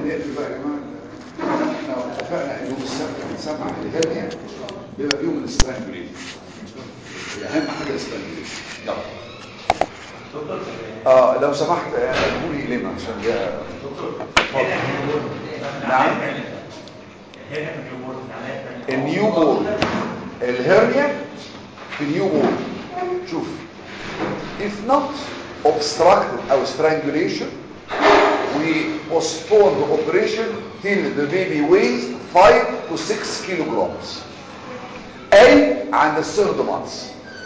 نقفل بقى يا جماعه احنا اتفقنا يوم السبت هنسمع الهرنيا بيبقى يوم الاسترانجوليشن اهم حاجه الاسترانجوليشن يلا دكتور اه لو سمحت قولي لما عشان ده نعم. النيو بورن الهرنيا في نيو بورن شوف if not obstructed او strangulation we postpone the operation till the baby weighs 5 to 6 kilograms اي عند الثيرد مانث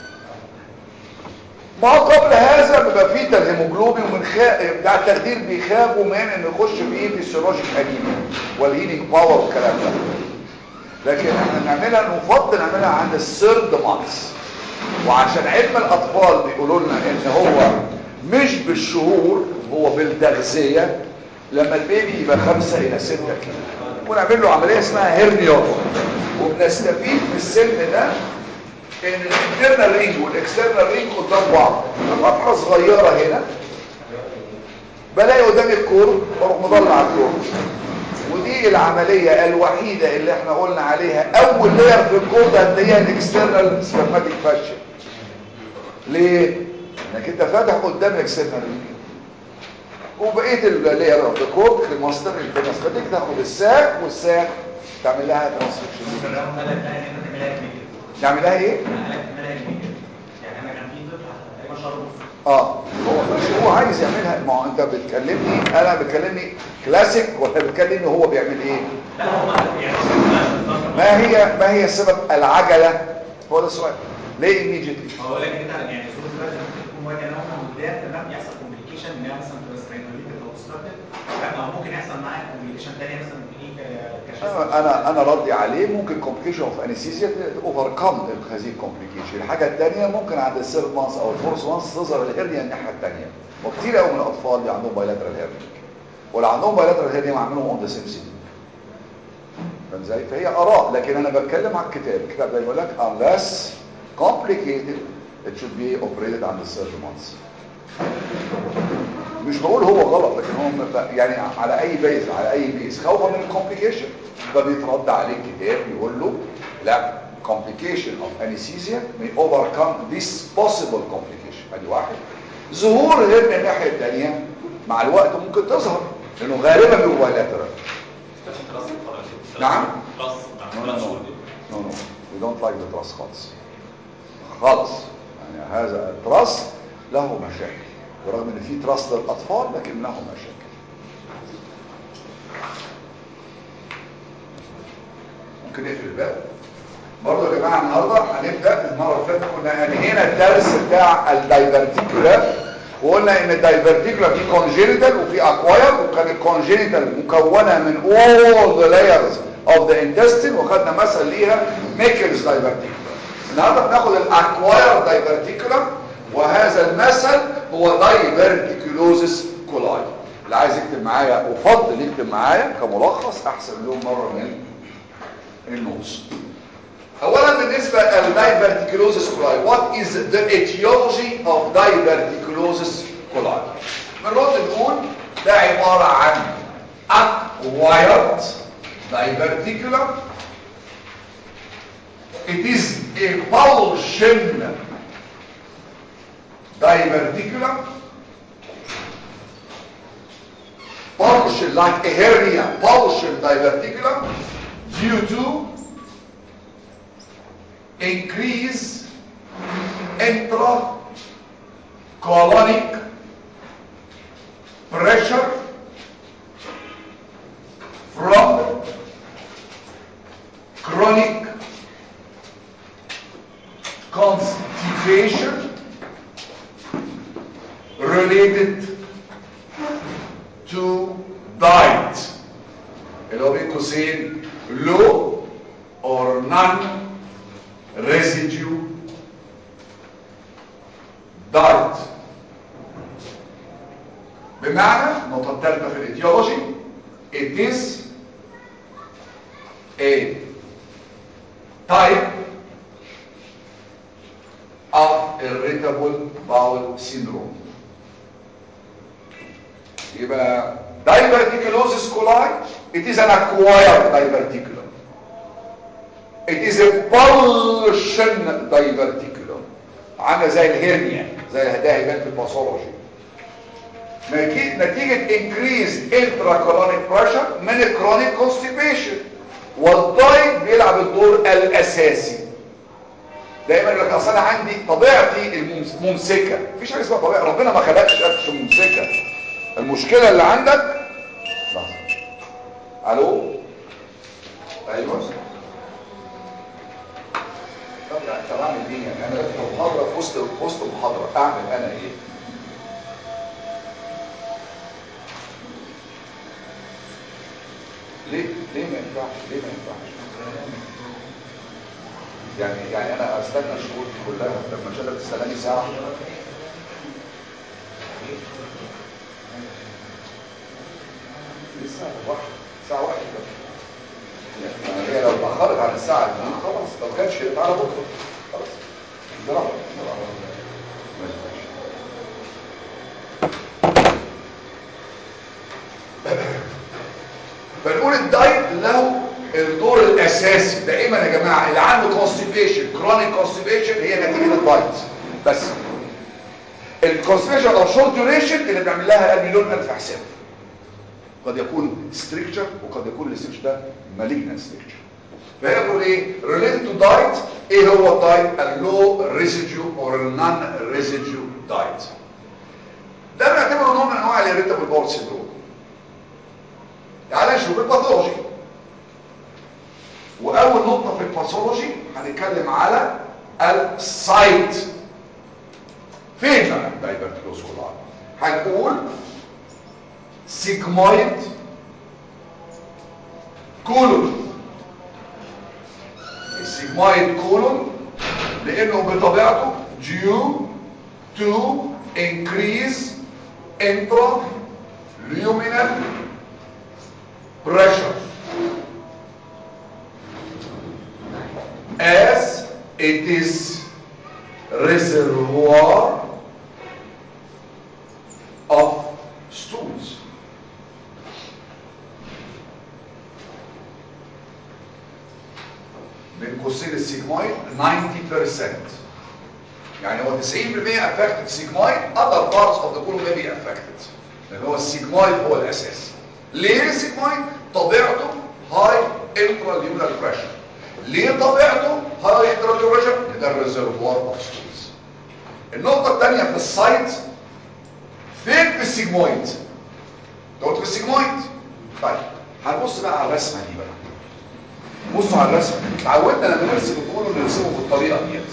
ما قبل هذا بيبقى فيه الهيموجلوبين ومن خا... بتاع التخدير بيخافوا من انه يخش في ايه فيسيولوجيك انيميا والهيلينج باور والكلام ده لكن احنا نعملها نفضل نعملها عند الثيرد مانث وعشان علم الاطفال بيقولوا لنا ان هو مش بالشهور هو بالتغذيه لما البيبي يبقى خمسة الى ستة كيلو ونعمل له عمليه اسمها هيرنيوتومي وبنستفيد في السن ده ان الانترنال رينج والاكسترنال رينج قدام بعض فتحه صغيره هنا بلاقي قدامي الكور واروح مضلع الكور ودي العمليه الوحيده اللي احنا قلنا عليها اول لير في الكور ده هتلاقيها الاكسترنال سبرماتيك فاشن ليه انك انت فاتح قدام الاكسترنال رينج وبقيه اللير اوف ذا كور في الماستر البنسبتك تاخد الساك والساك تعمل لها ترانسكشن نعملها ايه اه هو مش هو عايز يعملها ما هو انت بتكلمني انا بتكلمني كلاسيك ولا بتكلمني هو بيعمل ايه ما هي ما هي السبب العجله هو ده السؤال ليه immediately هو لك كده يعني صوت دلوقتي ممكن تكون واجهه نوعا قدام تمام يحصل كومبليكيشن ان هي مثلا تبقى سترينوليتد او اوبستراكتد او ممكن يحصل معاها كومبليكيشن ثانيه مثلا ايه كشف انا انا ردي عليه ممكن complication of anesthesia overcome هذه الكومبليكيشن الحاجه الثانيه ممكن عند الثيرد مانث او الفورث مانث تظهر الهرنيا الناحيه الثانيه وكتير قوي من الاطفال اللي عندهم بايلاترال هيرنيا واللي عندهم بايلاترال هيرنيا معملهم اون ذا سيم سيتي فاهم ازاي فهي اراء لكن انا بتكلم على الكتاب الكتاب ده يقول لك unless complicated it should be operated on the third month مش بقول هو غلط لكن هو م- يعني على اي بيز على اي بيز خوفا من الكومبليكيشن فبيترد عليه الكتاب يقول له لا complication of anesthesia may overcome this possible complication ادي واحد ظهور هرنيا الناحيه الثانيه مع الوقت ممكن تظهر لانه غالبا بيبقى bilateral نعم no no no no no we don't like the trust خالص خالص يعني هذا التراست له مشاكل برغم ان في تراست للاطفال لكن له مشاكل ممكن نقفل الباب برضه يا جماعه النهارده هنبدا المره اللي فاتت كنا انهينا الدرس بتاع الدايفرتيكولا وقلنا ان الدايفرتيكولا في كونجينيتال وفي اكواير وكان الكونجينيتال مكونه من all the layers of the intestine وخدنا مثل ليها ميكلز دايفرتيكولا النهارده بناخد الاكواير دايفرتيكولا وهذا المثل هو دايفرتيكولوزس كولاي اللي عايز يكتب معايا افضل يكتب معايا كملخص احسن مليون مره من النص اولا بالنسبه للدايفرتيكولوزس كولاي what is the etiology of diverticulosis coli بنرد نقول ده عباره عن acquired diverticulum it is a pulsion diverticulum pulsion like a hernia pulsion diverticulum due to increase intracolonic pressure from chronic constipation related to diet اللي هو بين قوسين low or none residue diet بمعنى النقطة الثالثة في الاتيولوجي it is a type of irritable bowel syndrome يبقى diverticulosis coli it is an acquired diverticulum it is a pulsion diverticulum عامله زي الهرنيا زي الهدايا هيبان في الباثولوجي نتيجة increased intracolonic pressure من chronic constipation والدايت بيلعب الدور الاساسي دايما يقول لك اصل انا عندي طبيعتي الممسكه مفيش حاجه اسمها طبيعه ربنا ما خلقش نفسه ممسكه المشكله اللي عندك لحظه الو ايوه طب لا طب اعمل ايه يعني انا دلوقتي في محاضره في وسط في وسط محاضره اعمل انا ايه ليه ليه ما ينفعش ليه ما ينفعش يعني يعني انا استنى الشهور دي كلها لما شغل تستناني ساعه لسه واحد ساعه واحده يعني هي لو اتاخرت عن الساعه دي خلاص لو كانش كده تعالى بكره خلاص ضرب فنقول الدايت له الدور الاساسي دائما يا جماعه اللي عنده كونستيبيشن كرونيك كونستيبيشن هي نتيجه الدايت بس الكونستيبيشن او شورت ديوريشن اللي بنعمل لها مليون الف حساب قد يكون ستريكتشر وقد يكون الاستريكتشر ده مالجنان ستريكتشر فهنا بنقول ايه ريليت تو دايت ايه هو الدايت اللو ريزيديو اور النون ريزيديو دايت ده بنعتبره نوع من انواع الاريتابل بول سيندروم تعال نشوف الباثولوجي واول نقطه في الباثولوجي هنتكلم على السايت فين بقى دايبرتيلوز كولاي هنقول سيجمويد كولون السيجمويد كولون لانه بطبيعته due to increase intraluminal pressure as it is reservoir of stools من قوسين السيجمويد 90% يعني هو 90% affected sigmoid other parts of the colon may be affected لان هو السيجمويد هو الاساس ليه السيجمويد طبيعته هاي intraluminal pressure ليه طبيعته هاي intraluminal pressure ده الريزرفوار اوف ستولز النقطه الثانيه في السايت فين في السيجمويد دوت في السيجمويد طيب هنبص بقى على الرسمه دي بقى بصوا على الرسمه اتعودنا لما نرسم الكولون نرسمه بالطريقه ديت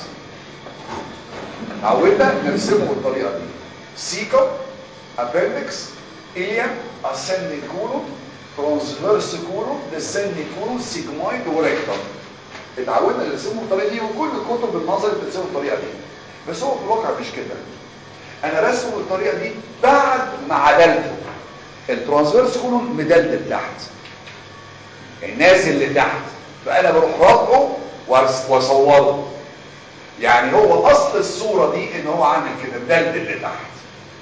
اتعودنا نرسمه بالطريقه دي سيكم ابندكس اليم ascending colon transverse colon descending colon sigmoid وريكتم اتعودنا نرسمه بالطريقه دي وكل الكتب النظري بترسمه بالطريقه دي بس هو في الواقع مش كده انا رسمه بالطريقه دي بعد ما عدلته الترانسفيرس كولون مدلدل تحت يعني نازل لتحت فانا بروح رافعه واصوره يعني هو اصل الصوره دي ان هو عامل كده مدلدل لتحت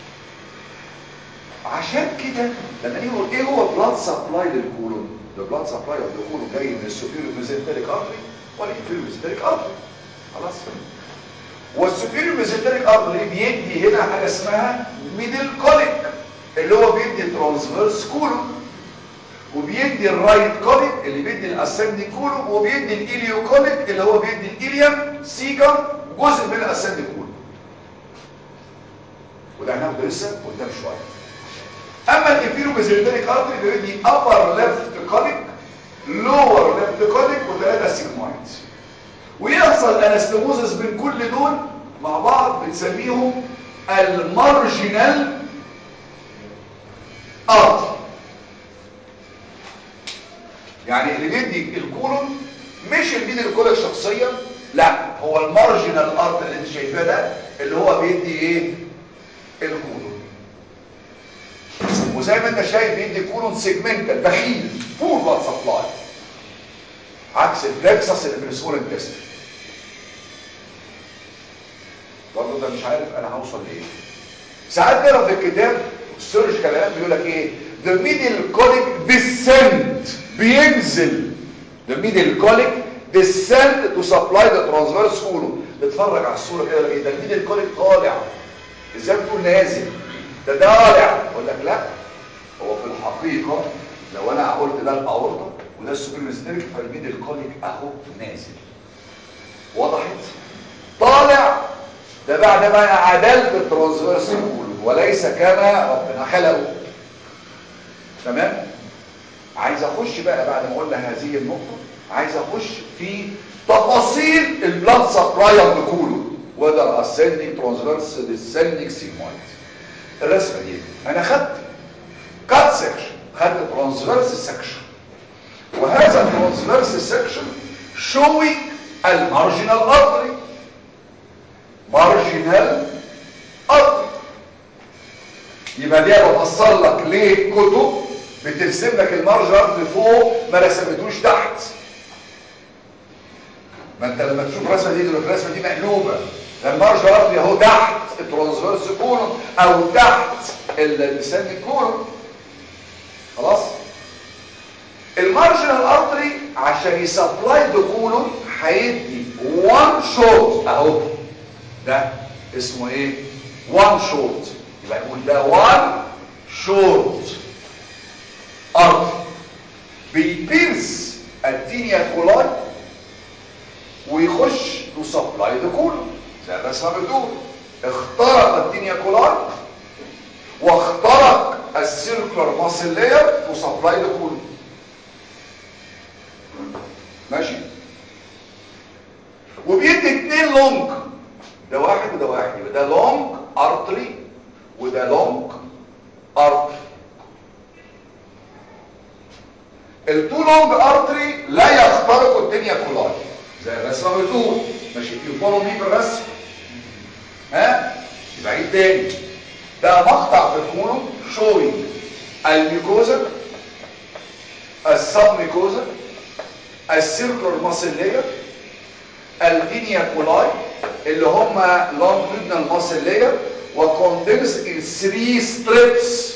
عشان كده لما نيجي نقول ايه هو بلاد سبلاي للكولون البلاد سبلاي اوف الكولون جاي من السوبيريور ميزنتريك ارتري والانفيريور ميزنتريك ارتري خلاص والسوبيريور ميزنتريك ارتري بيدي هنا حاجه اسمها ميدل كوليك اللي هو بيدي ترانسفيرس كولون وبيدي الرايت كوليك اللي بيدي الاسندي كولون وبيدي الاليو كوليك اللي هو بيدي الاليم سيكم جزء من الاسندي كولون وده هناخده لسه قدام شويه اما الانفيرو ميزنتريك ارتري بيدي ابر ليفت كوليك لور ليفت كوليك وثلاثه سيجمويدز ويحصل انستموزس بين كل دول مع بعض بنسميهم المارجينال ارتري يعني اللي بيدي الكولون مش اللي بيدي الكولون شخصيا لا هو المارجينال ارت اللي انت شايفاه ده اللي هو بيدي ايه الكولون وزي ما انت شايف بيدي كولون سيجمنتال بخيل فول بلاد سبلاي عكس البلكسس اللي في السمول انتستين برضه ده مش عارف انا هوصل لايه ساعات نقرا في الكتاب السيرجيكال الان بيقول لك ايه the middle colic descend بينزل the middle colic descend to supply the transverse colon نتفرج على الصوره كده ايه ده الميدل كوليك طالع ازاي بتقول نازل ده ده طالع اقول لك لا هو في الحقيقه لو انا قلت ده الاورطه وده السوبرمستريك فالميدل كوليك اهو نازل وضحت طالع ده بعد ما انا عدلت الترانسفيرس كولون وليس كما ربنا خلقه تمام عايز اخش بقى بعد ما قلنا هذه النقطه عايز اخش في تفاصيل البلاد سبلاي اوف كولون وذر اسcending ترانسفيرس descending sigmoid الرسمه دي انا خدت كات سكشن خدت ترانسفيرس سكشن وهذا الترانسفيرس سكشن showing المارجنال ارتري مارجنال ارتري يبقى دي بفسر لك ليه كتب بترسم لك المارجنال ارتري فوق ما رسمتوش تحت ما انت لما تشوف الرسمه دي تقول الرسمه دي مقلوبه المارجنال ارتري اهو تحت الترانسفيرس كولون او تحت اللسان كولون خلاص المارجنال ارتري عشان يسبلاي ذا كولون هيدي وان شوت اهو ده اسمه ايه وان شوت يبقى نقول ده وان شوت ارتري بيبيرس التينيا كولاي ويخش تو سبلاي ذا كولون زي الرسمه بتقول اخترق التينيا كولاي واخترق السيركلر ماسل لاير تو سبلاي ذا كولون ماشي وبيدي اتنين لونج ده واحد وده واحد يبقى ده لونج ارتري وده لونج ارتري التو لونج ارتري لا يخترقوا الدنيا كلها زي الرسمه بتقول ماشي يو فولو مي بالرسم ها يبقى عيد تاني ده مقطع في الكولوم شوينج الميكوزا السب ميكوزا السيركلر ماسل لاير الدينيا كولاي اللي هم لونجيتودينال ماسل لاير وكوندنس ان 3 ستريبس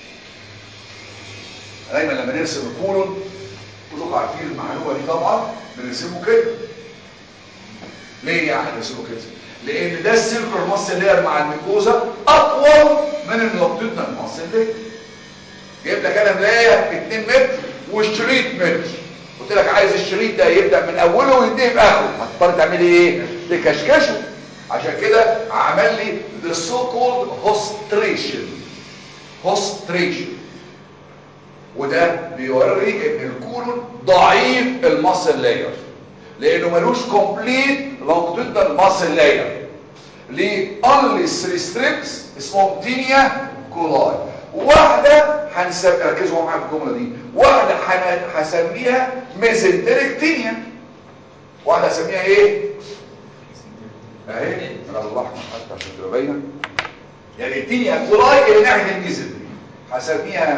دايما لما نرسم الكولون كلكم عارفين المعلومه دي طبعا بنرسمه كده ليه يعني نرسمه كده لان ده السيركلر ماسل لاير مع الميكوزا اطول من اللونجيتودينال ماسل لاير جايب لك انا ملايه 2 متر والشريط متر قلت لك عايز الشريط ده يبدا من اوله وينتهي باخره هتضطر تعملي ايه تكشكشه عشان كده عمل لي the so called hostration hostration وده بيوري ان الكولون ضعيف الماسل لاير لانه ملوش كومبليت لونجيتودينال ماسل لاير ليه only 3 ستريبس اسمهم تينيا كولاي واحدة هنسمي ركزوا معايا في الجملة دي واحدة هسميها ميزنتريك تينيا واحدة هسميها ايه اهي انا بالرحمة حتى عشان تبقى باينة يعني التينيا كولاي اللي ناحية الميزن هسميها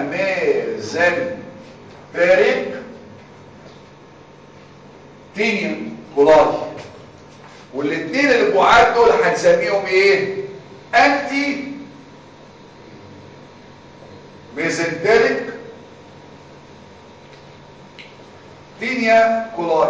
ميزنتريك تينيا كولاي والاثنين اللي بعاد دول هنسميهم ايه انتي ميزنتريك تينيا كولاي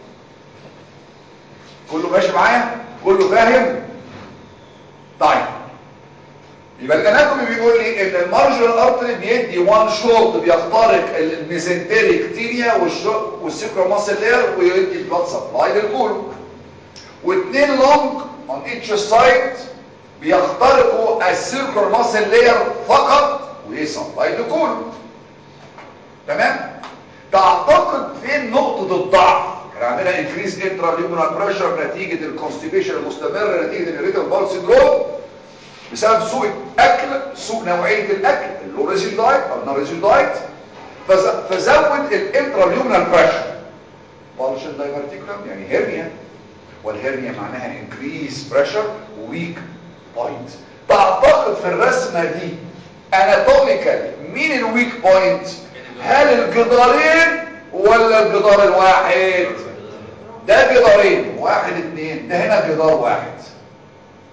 كله ماشي معايا كله فاهم طيب يبقى الاناتومي بيقول لي ان المارجنال ارتري بيدي وان شوت بيخترق الميزنتريك تينيا والسيكرو ماسل لاير ويدي بلاد سبلاي للكولون واثنين لونج اون ايتش سايد بيخترقوا السيركلر ماسل لاير فقط وايه سبلاي لكولون تمام تعتقد فين نقطة الضعف كان عندنا انكريز انترا ليومينال بريشر نتيجة الكونستيبيشن المستمر نتيجة الريتال بال سيندروم بسبب سوء الاكل سوء نوعية الاكل اللو ريزيل دايت او النو ريزيل دايت فزود الانترا ليومينال بريشر بالشن دايفرتيكولم يعني هيرنيا والهيرنيا معناها انكريز بريشر ويك بوينت تعتقد في الرسمة دي اناتوميكال مين الويك بوينت هل الجدارين ولا الجدار الواحد ده جدارين واحد اتنين ده هنا جدار واحد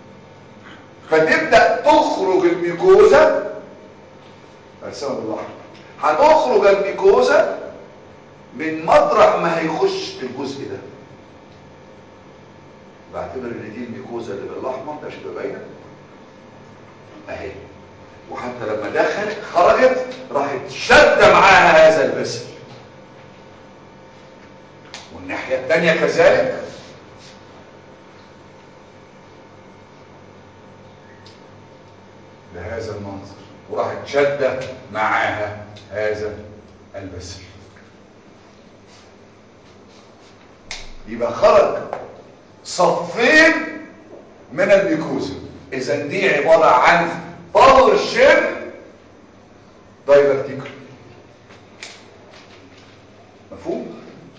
فتبدأ تخرج الميكوزا ارسمها باللحظة هتخرج الميكوزا من مطرح ما هيخش الجزء ده بعتبر ان دي الميكوزا اللي بالاحمر ده عشان تبقى باينه اهي وحتى لما دخلت خرجت راحت شد معاها هذا البسل والناحيه الثانيه كذلك بهذا المنظر وراحت شده معاها هذا البسل يبقى خرج صفين من الميكوزا اذا دي عبارة عن طرشن دايفرتيكل مفهوم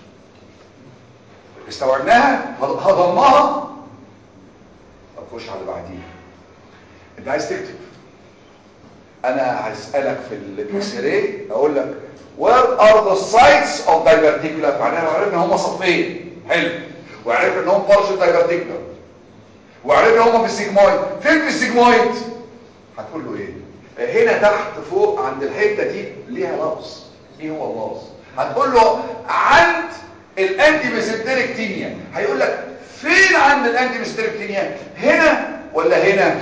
استوعبناها هضمها طب خش على اللي بعديها انت عايز تكتب انا هسألك في الاكسري اقول لك where are the sites of diverticular معناها عرفنا هم صفين حلو وعرفنا ان هم partial diverticular وعرفنا هم في السيجمويد فين في السيجمويد هتقول له ايه هنا تحت فوق عند الحته دي ليها لفظ ايه هو اللفظ هتقول له عند الانتي ميزنتريك تينيا هيقول لك فين عند الانتي ميزنتريك تينيا هنا ولا هنا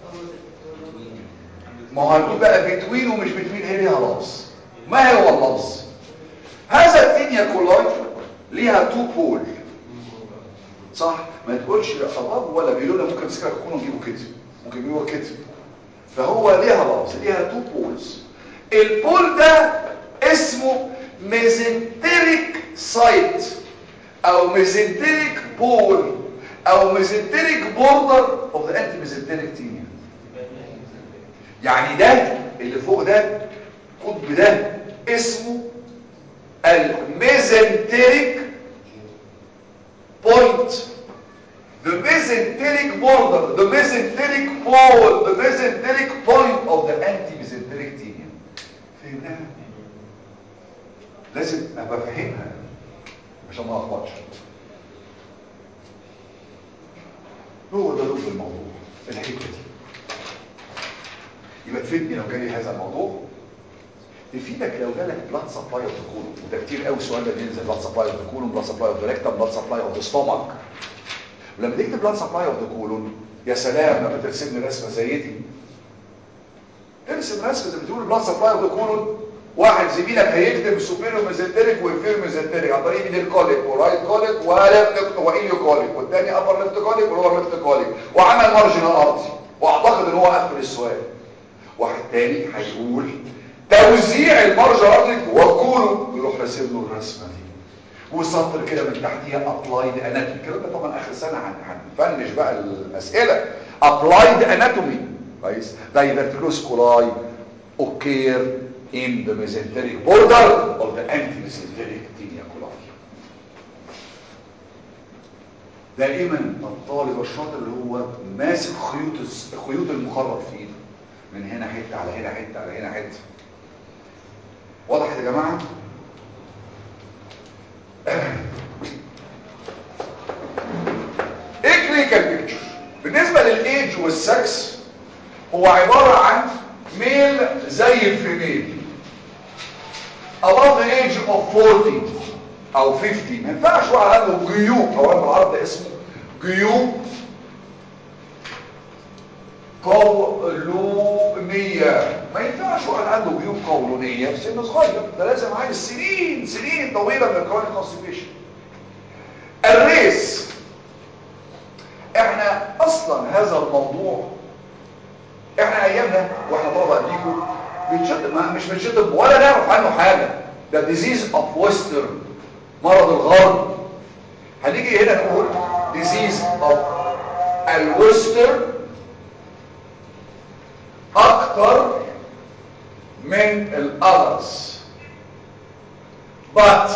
ما هو هنقول بقى بتوين ومش بتوين هي ليها لفظ ما هو اللفظ هذا التينيا كولاي ليها تو بول صح ما تقولش اباب ولا بيلونا ممكن تسكر يكونوا نجيبه كده ممكن يجيبوه كده فهو ليها لفظ ليها تو بولز البول ده اسمه ميزنتريك سايت او ميزنتريك بول او ميزنتريك بوردر اوف ذا انتي ميزنتريك تينيا يعني ده اللي فوق ده القطب ده اسمه الميزنتريك point the mesenteric border the mesenteric pole the mesenteric point of the anti-mesenteric tenium فهمناها لازم ابقى فاهمها عشان ما اخبطش هو ده لب الموضوع الحته دي يبقى تفيدني لو جالي هذا الموضوع تفيدك لو جالك بلاد سبلاي اوف ذا كولون وده كتير قوي السؤال ده بينزل بلاد سبلاي اوف ذا كولون بلاد سبلاي اوف ذا ريكتم بلاد سبلاي اوف ذا ستومك ولما تكتب بلاد سبلاي اوف ذا كولون يا سلام لما ترسم لي رسمه زي دي ترسم رسمه زي ما بتقول بلاد سبلاي اوف ذا كولون واحد زميلك هيكتب سوبيريور ميزنتريك وانفيريور ميزنتريك عن طريق ميدل كوليك ورايت كوليك وليفت وايليو كوليك والثاني ابر ليفت كوليك ولور ليفت كوليك وعمل مارجنال ارتي واعتقد ان هو قفل السؤال واحد تاني هيقول توزيع المرجع ارضي وكله يروح راسم له الرسمه دي وسطر كده من تحتيها ابلايد اناتومي الكلام ده طبعا اخر سنه هنفنش بقى الاسئله ابلايد اناتومي كويس diverticulus coli occur in the mesenteric border of the anti-mesenteric tinea coli دائما الطالب الشاطر اللي هو ماسك خيوط خيوط المخرط في ايده من هنا حته على هنا حته على هنا حته واضح يا جماعه ايه كلينيكال بيكتشر بالنسبه للايدج والسكس هو عباره عن ميل زي الفيميل above the age of 40 او 50 ما ينفعش واحد عنده جيوب او بالعربي ده اسمه جيوب قولونية ما ينفعش واحد عنده جيوب قولونية في سن صغير ده لازم عايز سنين سنين طويلة من الكرونيك كونستيبيشن الريس احنا اصلا هذا الموضوع احنا ايامنا واحنا طلبة قديكم بنشد ما مش بنشد ولا نعرف عنه حاجة ده ديزيز اوف ويسترن مرض الغرب هنيجي هنا نقول ديزيز اوف الويسترن اكتر من الاذرز but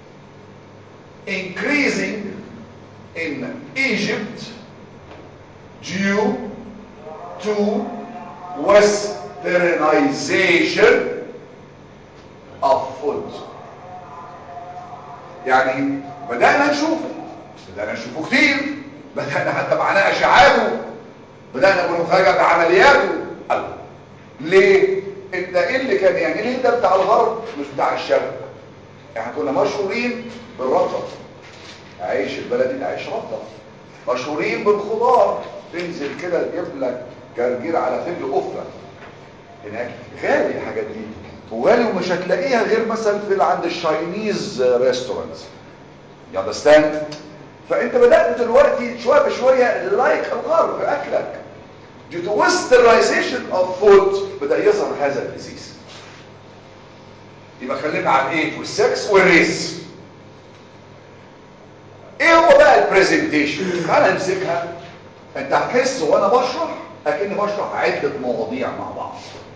increasing in Egypt due to westernization of food يعني بدأنا نشوفه بدأنا نشوفه كتير بدأنا حتى معناه اشعاعه بدأنا بنفاجأ بعملياته الله. ليه انت ايه اللي كان يعني ليه ده بتاع الغرب مش بتاع الشرق احنا كنا مشهورين بالرطب عيش البلدي عيش رطب مشهورين بالخضار تنزل كده تجيب لك جرجير على فجل قفه هناك غالي الحاجات دي وغالي ومش هتلاقيها غير مثلا في عند الشاينيز ريستورانتس يو اندرستاند فانت بدات دلوقتي شويه بشويه لايك الغرب في اكلك due to westernization of food بدا يظهر هذا الديزيز يبقى خلينا على الايج والسكس والريس ايه هو بقى البرزنتيشن تعال نمسكها انت هتحس وانا بشرح اكني بشرح عده مواضيع مع بعض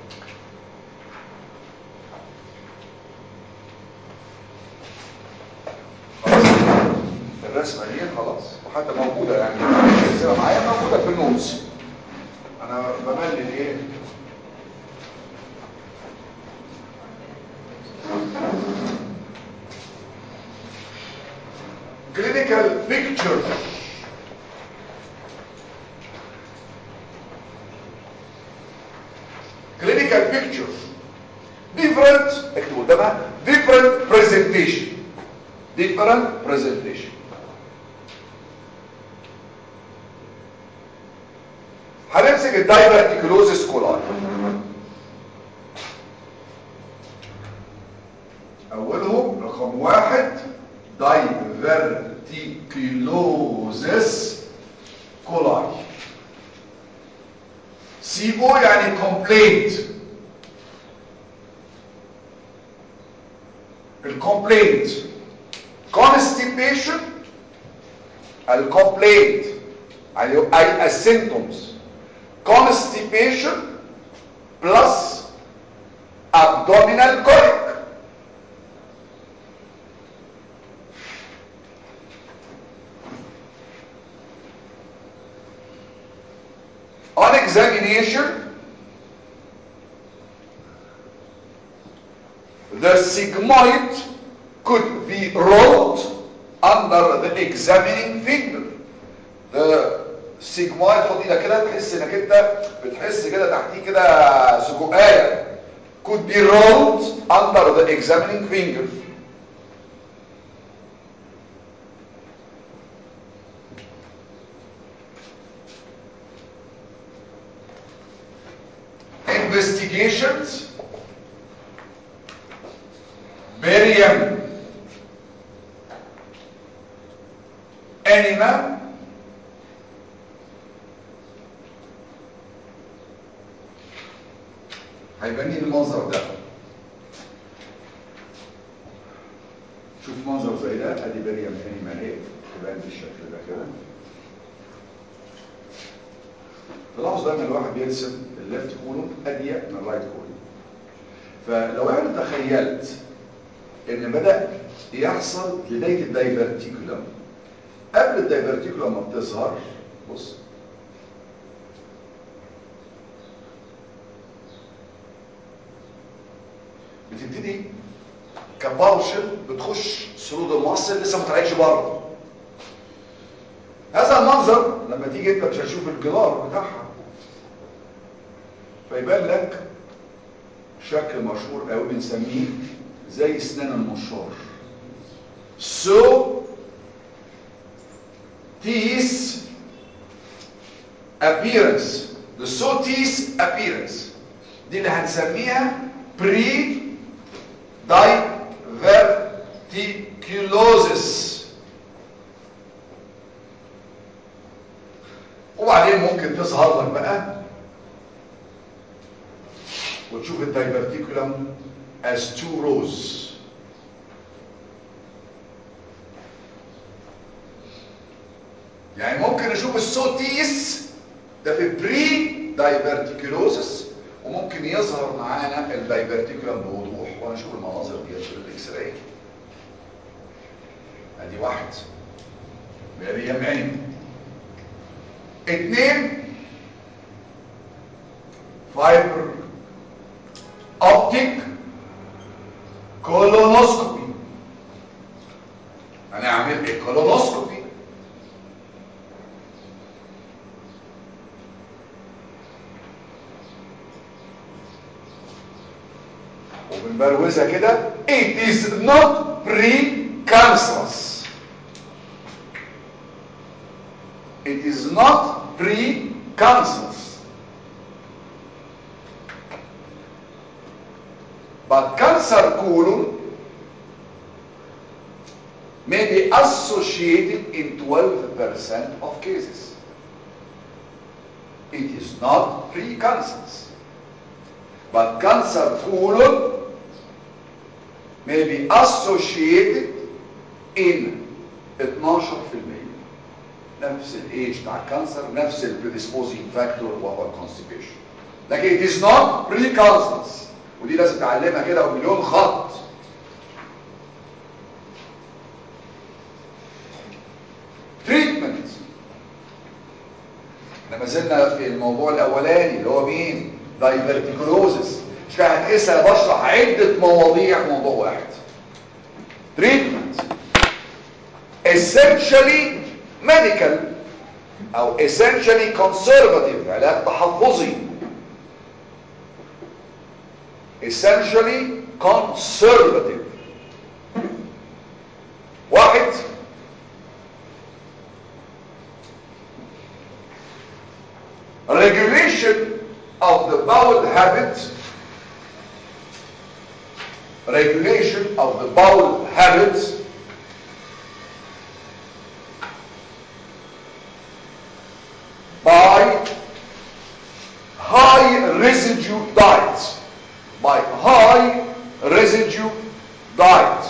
خلاص الرسمه دي خلاص وحتى موجوده يعني السيره معايا موجوده في النوتس انا بملل ايه clinical picture clinical picture different اكتب قدامها different presentation different presentation هنمسك الدايفرتيكولوزيس كولاي اولهم رقم واحد دايفرتيكولوزيس كولاي سي او يعني complaint الكومبلينت constipation الكومبلينت اي السيمتومز constipation plus abdominal colic on examination the sigmoid could be rolled under the examining finger the sigmoid خد ايدك كده تحس انك انت بتحس كده تحتيه كده سجقايه could be rolled under the examining finger investigations barium enema هيبان لي المنظر ده شوف منظر زي ده ادي بريم انيمال ايه تبان بالشكل ده كده تلاحظ دايما الواحد بيرسم الليفت كولوم اضيق من الرايت كولوم فلو انا تخيلت ان بدا يحصل بدايه الدايفرتيكولم قبل الدايفرتيكولم ما بتظهر بص بتبتدي كبالشن بتخش ثرو ذا ماسل لسه ما طلعتش بره هذا المنظر لما تيجي انت مش هتشوف الجدار بتاعها فيبان لك شكل مشهور قوي بنسميه زي اسنان المشار سو تيس appearance the so teeth appearance دي اللي هنسميها pre diverticulosis وبعدين ممكن تظهر لك بقى وتشوف الدايفرتيكولم as two rows يعني ممكن اشوف السوتيس ده في بري دايفرتيكولوسس وممكن يظهر معانا الدايفرتيكولم بوضوح وانا اشوف المناظر دي في الاكس راي ادي واحد مريم عين اتنين فايبر اوبتيك كولونوسكوبي هنعمل ايه كولونوسكوبي نبروزها كده it is not pre-cancerous it is not pre-cancerous but cancer colon may be associated in 12% of cases it is not precancerous but cancer colon may be associated in 12% نفس الايج بتاع الكانسر نفس البريديسبوزينج فاكتور وهو الكونستيبيشن لكن it is not precancerous ودي لازم تعلمها كده ومليون خط تريتمنت احنا ما زلنا في الموضوع الاولاني اللي هو مين دايفرتيكولوزس مش كده هنقيسها بشرح عده مواضيع في موضوع واحد تريتمنت essentially medical او essentially conservative علاج تحفظي essentially conservative واحد regulation of the bowel habit regulation of the bowel habits by high residue diet by high residue diet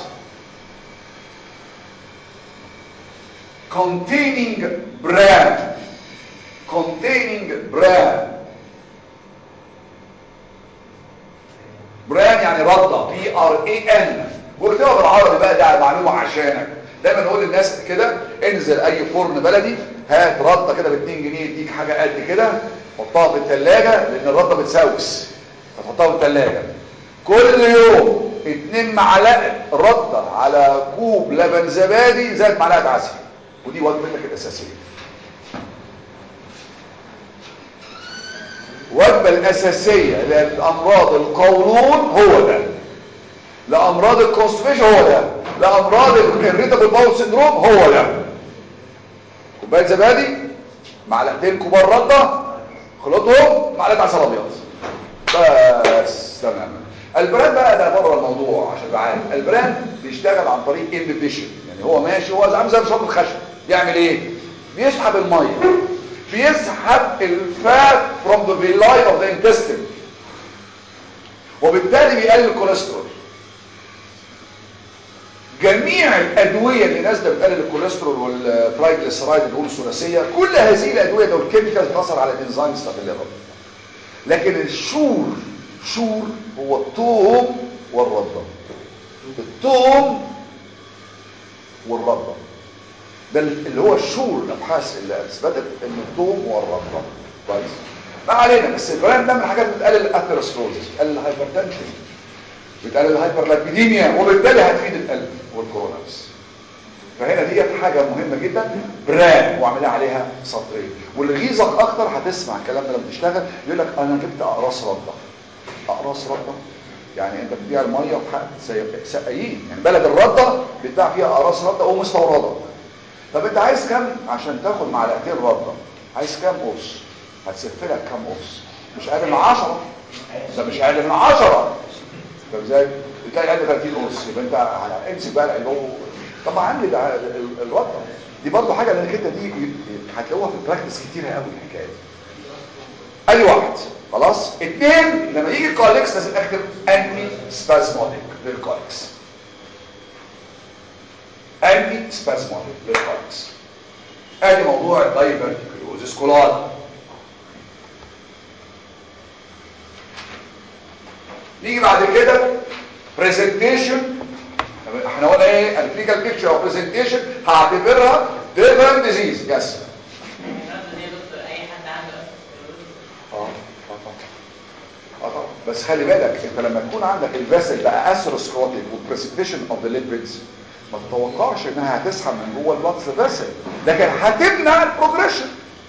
containing bran containing bran بران يعني رده بي ار اي ان واكتبها بالعربي بقى ده معلومه عشانك دايما نقول للناس كده انزل اي فرن بلدي هات رده كده ب 2 جنيه يديك حاجه قد كده حطها في الثلاجه لان الرده بتسوس فتحطها في الثلاجه كل يوم 2 معلقه رده على كوب لبن زبادي زائد معلقه عسل ودي وجبتك الاساسيه الوجبة الأساسية لأمراض القولون هو ده لأمراض الكونستيبيشن هو ده لأمراض الريتابل باول سندروم هو ده كوباية زبادي معلقتين كبار ردة خلطهم معلقة عسل أبيض بس تمام البراند بقى ده بره الموضوع عشان تبقى عارف البراند بيشتغل عن طريق امبيبيشن يعني هو ماشي هو عامل زي مشروب الخشب يعمل ايه بيسحب الميه بيسحب الفات from the villi of the intestine وبالتالي بيقلل الكوليسترول جميع الادويه اللي نازله بتقلل الكوليسترول والترايجليسرايد اللي هو الثلاثيه كل هذه الادويه دول كيميكال بتاثر على الانزيمز بتاعت الليفر لكن الشور شور هو الثوم والرده الثوم والرده ده اللي هو الشور الابحاث اللي اثبتت ان الثوم هو الرده كويس ما علينا بس الكلام ده من الحاجات اللي بتقلل الاثيروسكلوزس بتقلل الهايبرتنشن بتقلل الهايبرلايبيديميا وبالتالي هتفيد القلب والكورونارز فهنا ديت حاجة مهمة جدا بران واعملها عليها سطرين واللي يغيظك اكتر هتسمع الكلام ده لما تشتغل يقول لك انا جبت اقراص رده اقراص رده يعني انت بتبيع الميه في سقايين يعني بلد الرده بتباع فيها اقراص رده ومستورده طب انت عايز كام عشان تاخد معلقتين رده عايز كام قرص هتسف لك كام قرص مش اقل من 10 ده مش اقل من 10 طب ازاي بتلاقي اقل 30 قرص يبقى انت امسك بقى العلو طب عندي الرده دي برضه حاجه لانك انت دي هتلاقوها في البراكتس كتير قوي الحكايه دي ادي واحد خلاص اثنين لما يجي الكوليكس لازم اكتب انتي سبازموديك للكوليكس انتي سبازموديك للكوليكس ادي موضوع الدايفرتيكولوزيس كولار نيجي بعد كده برزنتيشن احنا قلنا ايه الكلينيكال بيكتشر او برزنتيشن هعتبرها ديفرنت ديزيز يس اه طبعا بس خلي بالك انت لما تكون عندك الفاسل بقى اثيروسكلوتيك والبريسبتيشن اوف ذا ليبيدز ما تتوقعش انها هتسحب من جوه البلاد فاسل لكن هتمنع البروجريشن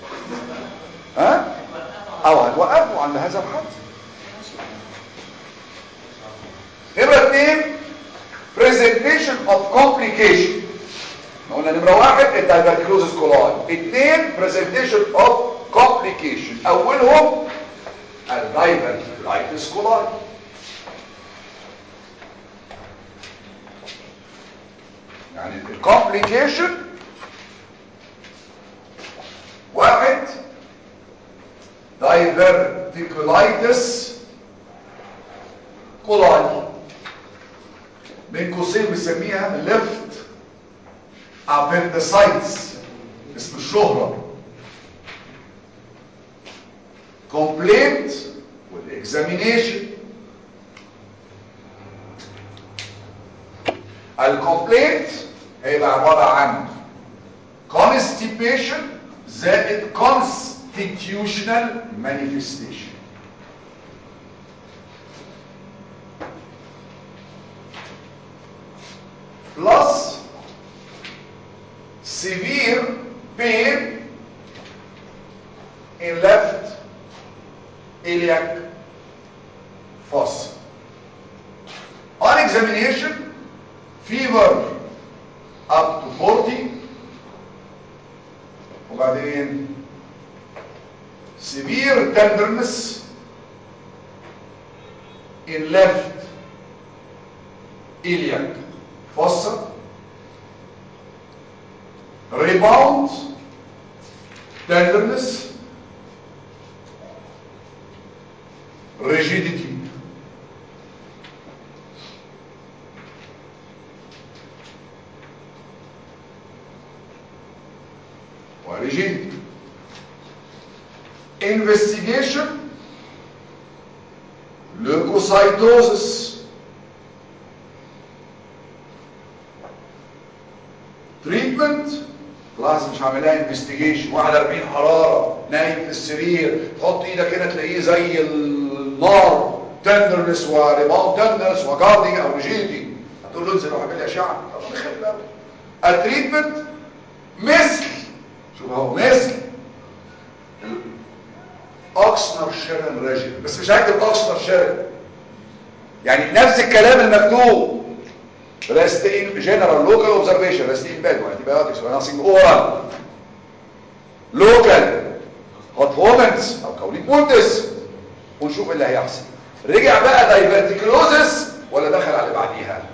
ها او هتوقفه عند هذا الحد نمرة اتنين presentation of complication قلنا نمرة واحد الدايفرتيكلوزس كولاي اتنين presentation of complication اولهم الدايفرتيكولايتس كولاي يعني الكومبليكيشن واحد دايفرتيكولايتس كولاي بين قوسين بنسميها ليفت appendicitis اسم الشهرة complaint والاكزامينيشن الكومبلينت هيبقى عبارة عن constipation زائد constitutional manifestation plus severe pain in left iliac fossa. On examination, fever up to 40 وبعدين severe tenderness in left iliac fossa rebound tenderness rigidity rigidity investigation leukocytosis treatment خلاص مش هعملها انفستيجيشن 41 حراره نايم في السرير تحط ايدك هنا تلاقيه زي النار تندرنس وريباوند تندرنس وجاردنج او ريجيدي هتقول له انزل واعمل لي اشعه طب نخف الاول التريتمنت مثل شوف اهو مثل اوكسنر شيرن ريجيم بس مش هكتب اوكسنر شيرن يعني نفس الكلام المكتوب rest in general local observation rest in bed antibiotics or nothing oral local hot moments او كوليك مونتس ونشوف اللي هيحصل رجع بقى دايفرتيكلوزس ولا دخل على اللي بعديها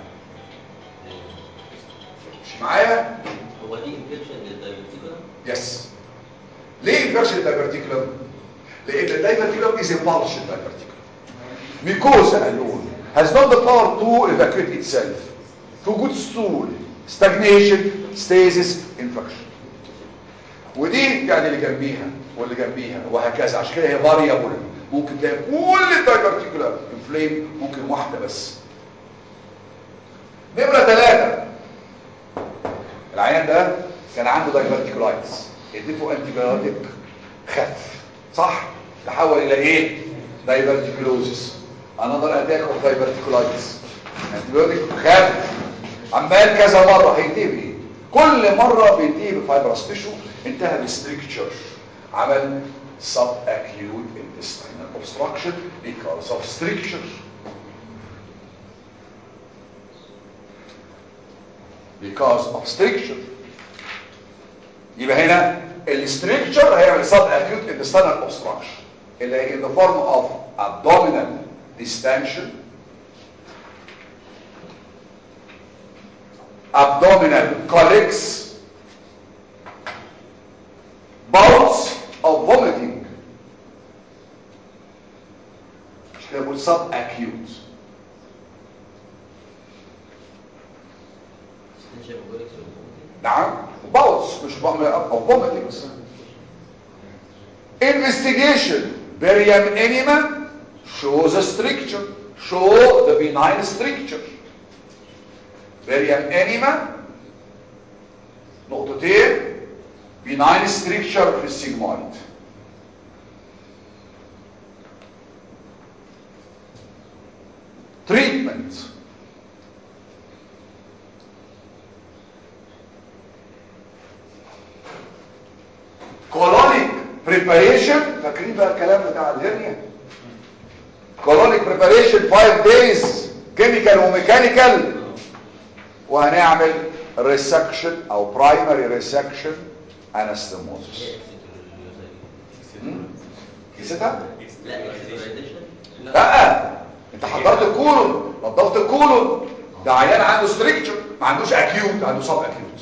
مش معايا هو دي انفكشن للدايبيتيكولا يس ليه انفكشن الدايفرتيكولم لان الدايفرتيكولم is impulsion diverticulum mucosa alone has not the power to evacuate itself to good stool stagnation stasis infection ودي يعني اللي جنبيها واللي جنبيها وهكذا عشان كده هي فاريبل ممكن تلاقي كل الدايفرتيكولم انفليم ممكن واحده بس نمره ثلاثة العيان ده كان عنده دايفرتيكولايتس اديته انتيبيوتيك خف صح تحول الى ايه دايفرتيكولوزس انذر اتاك اوف دايفرتيكولايتس انتيبيوتيك خف عمال كذا مره هينتهي بايه كل مره بينتهي بفايبرس تيشو انتهى بستريكتشر عمل sub acute intestinal obstruction because of stricture because of stricture يبقى هنا الستريكتشر هيعمل sub acute intestinal obstruction اللي هي in the form of abdominal distension abdominal colics bouts of vomiting مش كده بقول sub acute ستنشن وجولكس نعم bouts مش of vomiting investigation barium enema shows a stricture show the benign stricture barium enema نقطتين benign stricture في السيجمويد treatment colonic preparation فاكرين بقى الكلام بتاع الهرنيا colonic preparation 5 days كيميكال وميكانيكال وهنعمل ريسكشن او برايمري ريسكشن انستموزس نسيتها لا اكسبيريشن لا انت حضرت الكولون نظفت الكولون ده عيان عنده ستريكتشر ما عندوش اكيوت عنده سب اكيوت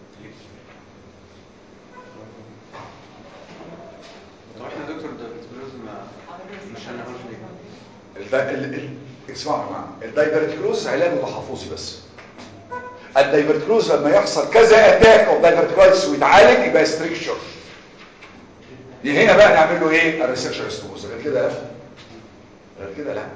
طب احنا يا دكتور ده الاسبريوز ما مش هنعرف ليه الد... ال... ال... اسمعوا يا جماعه الدايفرتيكلوز علاجه تحفظي بس الدايفرتيكلوز لما يحصل كذا اتاك او دايفرتيكلايتس ويتعالج يبقى ستريكشر دي هنا بقى نعمل له ايه الريسكشن ستوز غير كده لا غير كده لا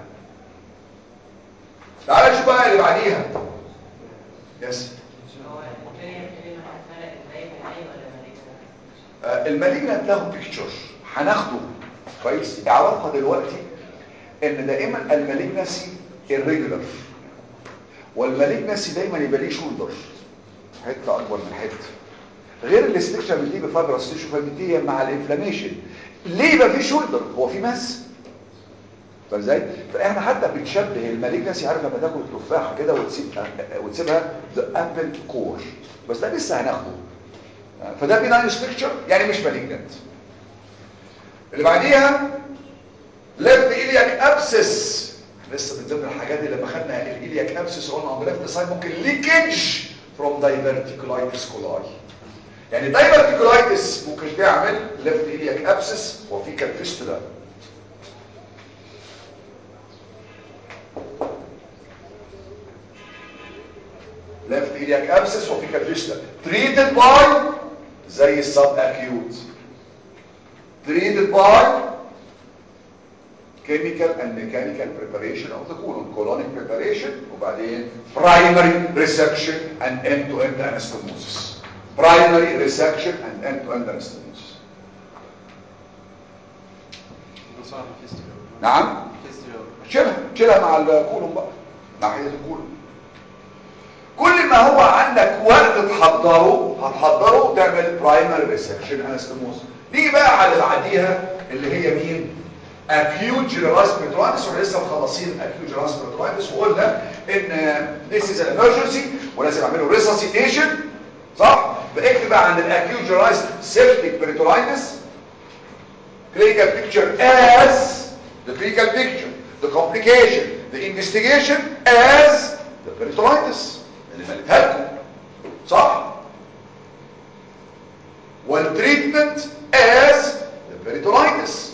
تعال نشوف بقى اللي بعديها يس هو الكلمة كلمة هتفرق ازاي بين اي ولا مالك آه، المالجنت له بيكتشر هناخده كويس اعرفها دلوقتي ان دائما المالجنسي الريجولر والمالجنسي دايما يبقى ليه شولدر حته اكبر من حته غير الاستكشاف اللي بيجي فايبرس تيشو فبينتهي مع الانفلاميشن ليه يبقى في شولدر هو في ماس فازاي فاحنا حتى بنشبه المالجنسي عارف لما تاكل التفاحه كده وتسيبها وتسيبها ذا ابل كور بس ده لسه هناخده فده بناين ستركتشر يعني مش مالجنت اللي بعديها ليفت إلياك ابسس لسه من ضمن الحاجات اللي لما خدنا الإلياك ابسس قلنا on the left side ممكن ليكج from diverticulitis coli يعني diverticulitis ممكن تعمل ليفت إلياك ابسس وفيكال فيستولا left iliac abscess وفيكال فيستولا treated by زي السب acute treated by chemical and mechanical preparation of the colon colonic preparation وبعدين primary resection and end-to-end anastomosis primary resection and end-to-end anastomosis صار فيستيفال نعم فيستيفال شيلها شيلها مع الكولون بقى ناحيه الكولون كل ما هو عندك وقت تحضره هتحضره تعمل برايمري ريسكشن انستموز نيجي بقى على اللي بعديها اللي هي مين acute generalized peritonitis واحنا لسه مخلصين acute generalized peritonitis وقلنا ان this is an emergency ولازم اعمله resuscitation صح بقيت بقى عند الاكيوت generalized septic peritonitis clinical picture as the clinical picture the complication the investigation as the peritonitis اللي مالتها لكم صح والتريتمنت as the peritonitis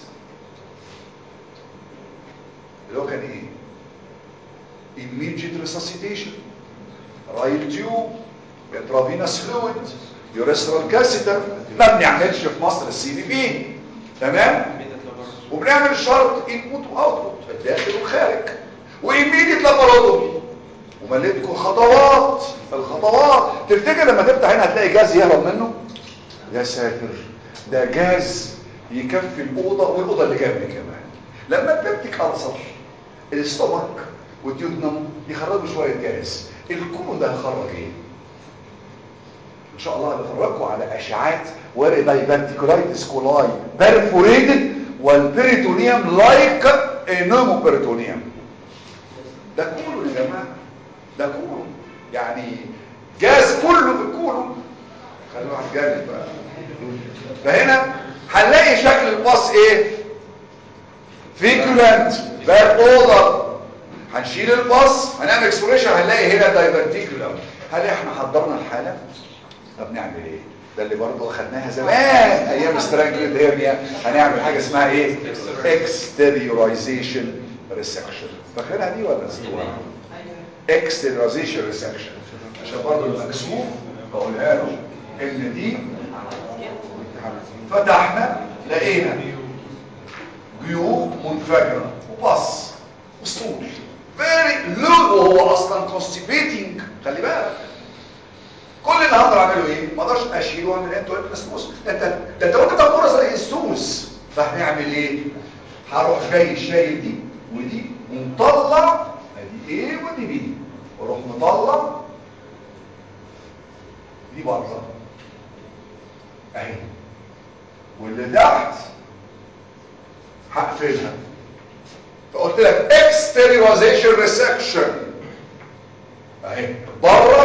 اللي هو كان ايه immediate resuscitation right tube intravenous fluid urethral catheter ما بنعملش في مصر السي بي بي تمام وبنعمل شرط انبوت واوتبوت الداخل والخارج وايميديت لابارودومي ومليتكم خطوات الخطوات تفتكر لما تفتح هنا هتلاقي جاز يهرب منه يا ساتر ده جاز يكفي الاوضه والاوضه اللي جنبي كمان لما تمسك ألسر الاستومك والديودنم يخرجوا شويه جاز الكون ده هيخرج ايه ان شاء الله هنفرجكم على اشعاعات ورق دايفرتيكولايتس كولاي بيرفوريتد والبريتونيوم لايك نومو بريتونيوم ده كله يا جماعه ده كله يعني جاز كله في الكولو خلوه على الجانب بقى فهنا هنلاقي شكل الباص ايه فيكولانت باد اوضر هنشيل الباص هنعمل اكسبريشن هنلاقي هنا دايفرتيكولم هل احنا حضرنا الحاله طب نعمل ايه ده اللي برضه خدناها زمان ايام سترانجلد هيرنيا هنعمل حاجه اسمها ايه اكستيريورايزيشن ريسكشن فاكرينها دي ولا نسيتوها اكستيريورايزيشن ريسكشن عشان برضه المكسوف بقولها له ان دي فتحنا لقينا جيوب منفجره وبص اسطول فيري لو وهو اصلا كونستيبيتنج خلي بالك كل اللي هقدر اعمله ايه ما اقدرش اشيله واعمل انتو انتو ده انت ده انت ممكن تاخد زي السوس فهنعمل ايه هروح جاي شايل دي ودي ومطلع ادي ايه ودي بي واروح مطلع دي بره اهي واللي تحت هقفلها فقلت لك exteriorization resection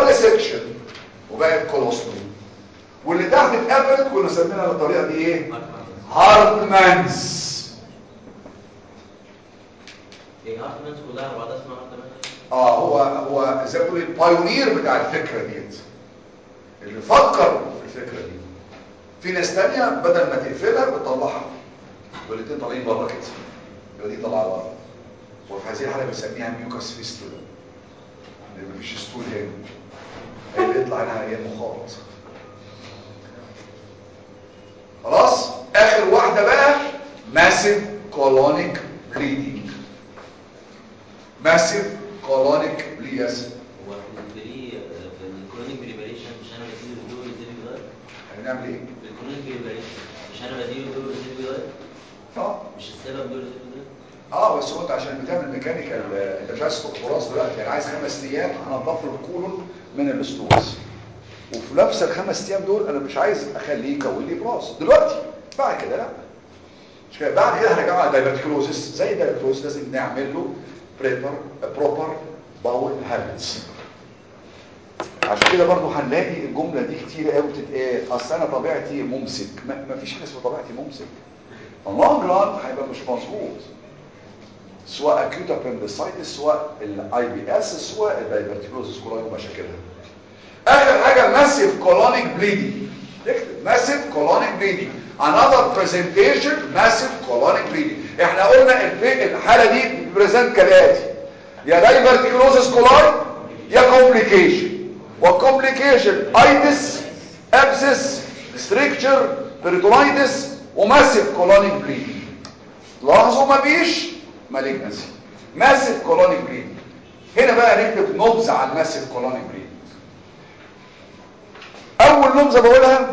حصل لي سكشن وبقت كولوستومي واللي تحت اتقفلت كنا سمينا الطريقه دي ايه هارتمانز ايه هارتمانز كلها على بعضها اسمها هارتمانز اه هو هو زي ما تقول البايونير بتاع الفكره ديت اللي فكر في الفكره دي في ناس تانية بدل ما تقفلها بتطلعها والاثنين طالعين بره كده يبقى دي طالعه بره وفي هذه الحاله بنسميها ميوكاس فيستولا لان مفيش ستول هنا اللي يطلع هنا هي مخاط خلاص اخر واحده بقى ماسيف كولونيك بليدنج ماسيف كولونيك بلياس هو في البري في الكرونيك بريباريشن مش انا بديله دور الزيرو بلاير هنعمل ايه في الكرونيك بريباريشن مش انا بديله دور الزيرو بلاير اه مش السبب دور الزيرو بلاير اه بس هو انت عشان بتعمل ميكانيكال انت مش عايز تحط براس دلوقتي يعني عايز خمس ايام هنضف له الكولون من الستورز وفي نفس الخمس ايام دول انا مش عايز اخليه يكون لي براس دلوقتي بعد كده لا مش كده بعد كده هنرجع على دايبرتيكلوزس زي الدايبرتيكلوزس لازم نعمل له بريبر بروبر باول هابتس عشان كده برضو هنلاقي الجمله دي كتير قوي بتتقال اصل انا طبيعتي ممسك ما ما فيش حاجه اسمها طبيعتي ممسك اللونج ران هيبقى مش مظبوط سواء acute appendicitis سواء الاي بي اس سواء الدايبرتيكلوزس كلها ومشاكلها اخر حاجه ماسيف كولونيك بليدنج اكتب ماسيف كولونيك بليدنج another presentation ماسيف كولونيك بليدنج احنا قلنا الف- الحاله دي بريزنت كالاتي يا دايبرتيكلوزس كولاي يا كومبليكيشن والكومبليكيشن ايتس ابسس ستريكتشر بيريتونايتس وماسيف كولونيك بليدنج لاحظوا ما فيش مالجنسي ماسيف كولونيك بليدنج هنا بقى نكتب نبذه عن ماسيف كولونيك بليدنج اول نبذه بقولها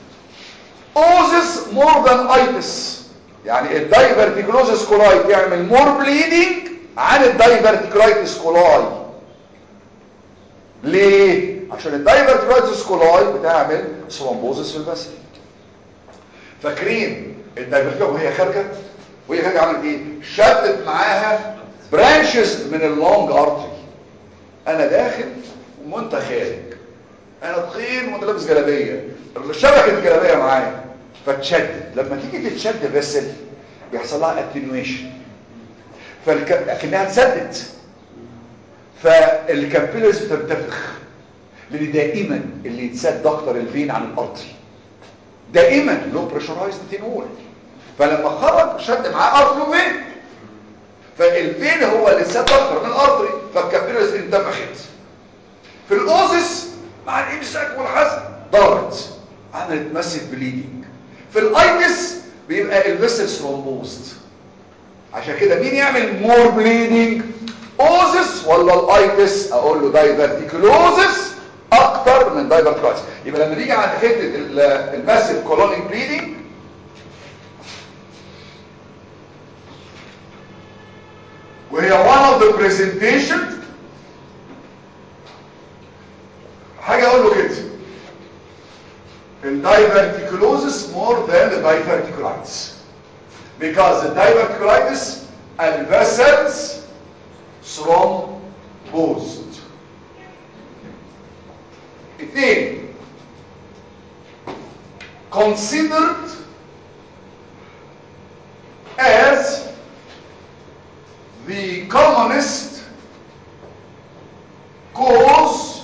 اوزس مور ذان ايتس يعني الدايفرتيكلوزس كولاي تعمل مور بليدنج عن الدايفرتيكلايتس كولاي ليه عشان الدايفرتيكلايتس كولاي بتعمل ثرومبوزس في الفاسل فاكرين الدايفرتيكلايتس وهي خارجه وهي خارجه عملت ايه شدت معاها برانشز من اللونج ارتري انا داخل وانت خارج انا تخين وانت لابس جلابيه شبكه الجلابيه معايا فتشدد لما تيجي تتشد فيسل بيحصل لها اتنويشن فالكنها تسدد فالكابيلز بتنتفخ لان دائما اللي يتسد اكتر الفين عن الارتري دائما لو بريشرايزد تنول فلما خرج شد معاه ارتري وفين فالفين هو اللي اتسد اكتر من الارتري فالكابيلز انتفخت في الاوزس مع الامساك والحزن ضربت عملت ماسيف بليدنج في الايتس بيبقى الفيسل ثرومبوزد عشان كده مين يعمل مور بليدنج اوزس ولا الايتس اقول له دايفرتيكلوزس اكتر من دايفرتيكلوزس يبقى لما نيجي عند حته الماسيف كولونيك بليدنج وهي one of the presentation حاجه اقول له كده الدايفرتيكلوزس more than the diverticulitis because the diverticulitis and vessels thrombosed اثنين considered as the commonest cause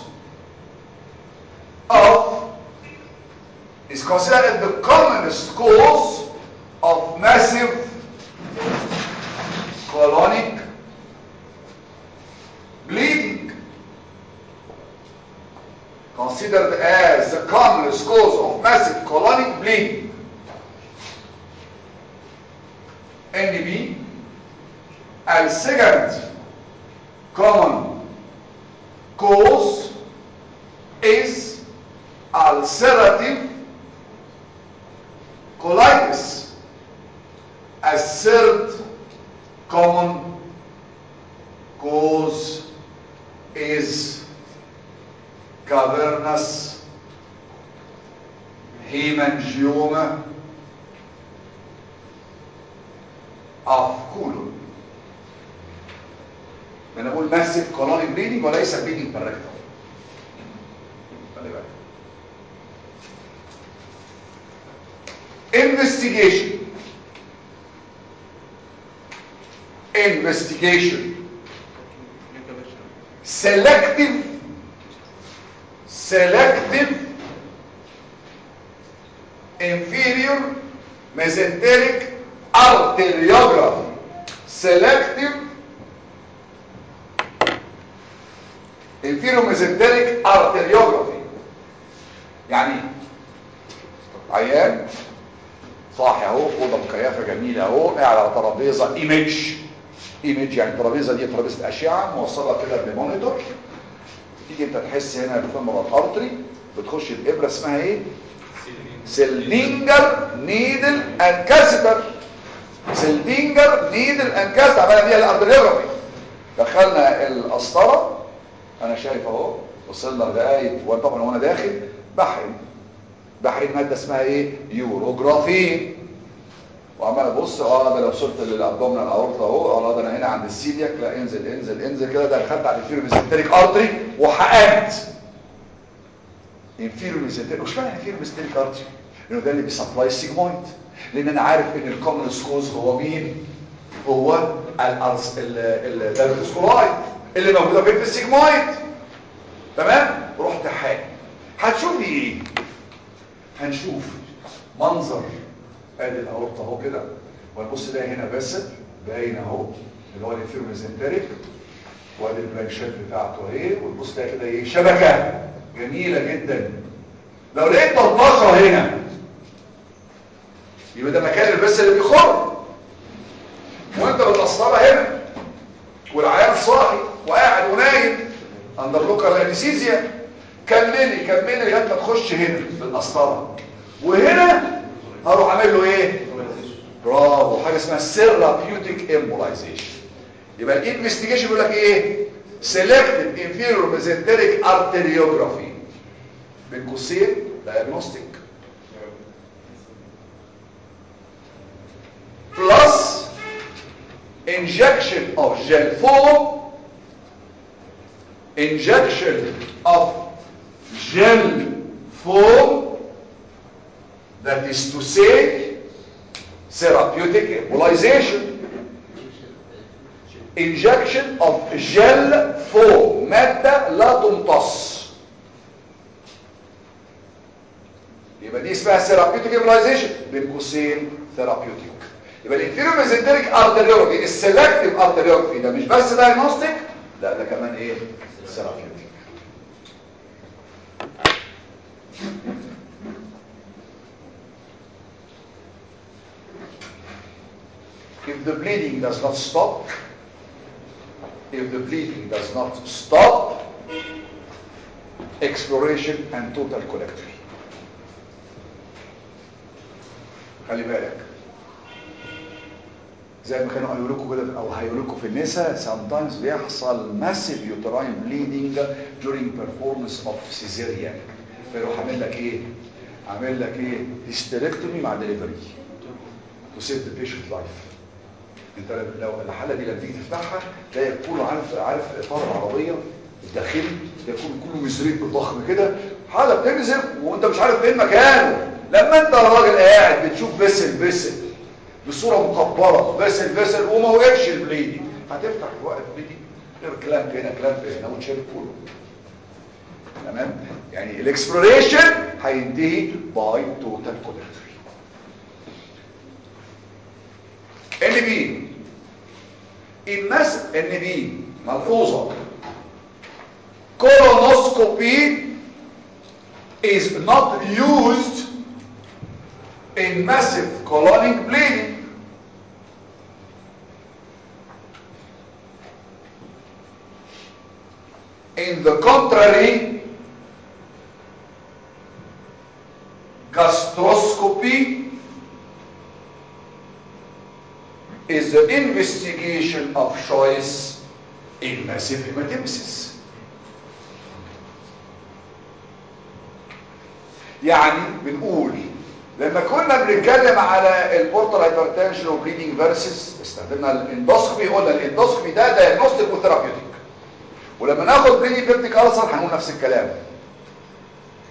of is considered the commonest cause of massive colonic bleeding considered as the commonest cause of massive colonic bleeding NDB and second common cause is ulcerative colitis as third common cause is cavernous hemangioma of colon انا بقول massive colonic bleeding وليس bleeding بالركتم خلي بالك investigation investigation selective selective inferior mesenteric arteriography selective inferior mesenteric arteriography يعني إيه؟ عيان صاحي اهو اوضه مكيفه جميله اهو قاعد على ترابيزه ايمج ايمج يعني الترابيزه دي ترابيزه اشعه موصله كده بمونيتور تيجي انت تحس هنا الفيمورال ارتري بتخش الابره اسمها ايه سيلدينجر نيدل اند كاسيتر سيلدينجر نيدل اند كاسيتر عملنا بيها الارتريوجرافي دخلنا القسطره انا شايف اهو وصلنا لغايه وانا طبعا وانا داخل بحرم بحرم ماده اسمها ايه يوروجرافي وعمال ابص اه ده لو وصلت للابدومينال اورتا اهو اه ده انا هنا عند السيلياك لا انزل انزل انزل كده ده دخلت على الانفيرو ميزنتريك ارتري وحقنت انفيرو ميزنتريك مش معنى انفيرو ميزنتريك ارتري لانه ده اللي بيسبلاي السيجمويد لان انا عارف ان الكومن سكوز هو مين هو الارس الدايركتسكولايد اللي موجوده فين في السيجمويد تمام رحت حاجه هتشوفي ايه هنشوف منظر ادي الاورطه اهو كده ونبص ده هنا بس باين اهو اللي هو الانفيرميزنتريك وادي البلانشات بتاعته اهي ونبص ده كده ايه شبكه جميله جدا لو لقيت 13 هنا يبقى ده مكان البس اللي بيخر وانت بالقسطره هنا والعيان صاحي وقاعد ونايم اندر لوكال انستيزيا كملي كملي لغايه ما تخش هنا بالقسطره وهنا هروح اعمل له ايه برافو حاجه اسمها سيرابيوتيك امبولايزيشن يبقى الانفستيجيشن بيقول لك ايه سيلكتيف انفيرور ميزنتريك ارتريوجرافي بين قوسين دايجنوستيك بلس injection of gel foam injection of gel foam that is to say therapeutic embolization injection of gel foam مادة لا تمتص يبقى دي اسمها therapeutic embolization بين قوسين therapeutic يبقى الانفيريور ميزنتريك ارتريوجرافي السلكتيف ارتريوجرافي ده مش بس دايجنوستيك لا ده كمان ايه ثيرابيوتيك if the bleeding does not stop if the bleeding does not stop exploration and total colectory خلي بالك زي ما كانوا قالوا لكم كده او هيقولوا لكم في النساء sometimes بيحصل massive uterine bleeding during performance of cesarean فيروح عامل لك ايه عامل لك ايه hysterectomy مع delivery to save the patient life انت لو الحاله دي لما تيجي تفتحها تلاقي كله عارف عارف اطار العربيه الداخلي يكون كله مزريق ضخم كده حاله بتنزل وانت مش عارف فين مكانه لما انت راجل قاعد بتشوف بسل بسل بصوره مكبره بسل بسل وما وقفش البليدنج هتفتح توقف بليدنج غير كلامب هنا كلامب هنا وتشيل كله تمام يعني الاكسبلوريشن هينتهي باي توتال كولكتوري ان بي الناس ان بي ملحوظه colonoscopy is not used in massive colonic bleeding in the contrary gastroscopy is the investigation of choice in massive hematemesis يعني بنقول لما كنا بنتكلم على البورتال هايبرتنشن وبليدنج فيرسز استخدمنا الاندوسكوبي قلنا الاندوسكوبي ده دايجنوستيك وثيرابيوتيك ولما ناخد بليدنج بيبتيك ألسر هنقول نفس الكلام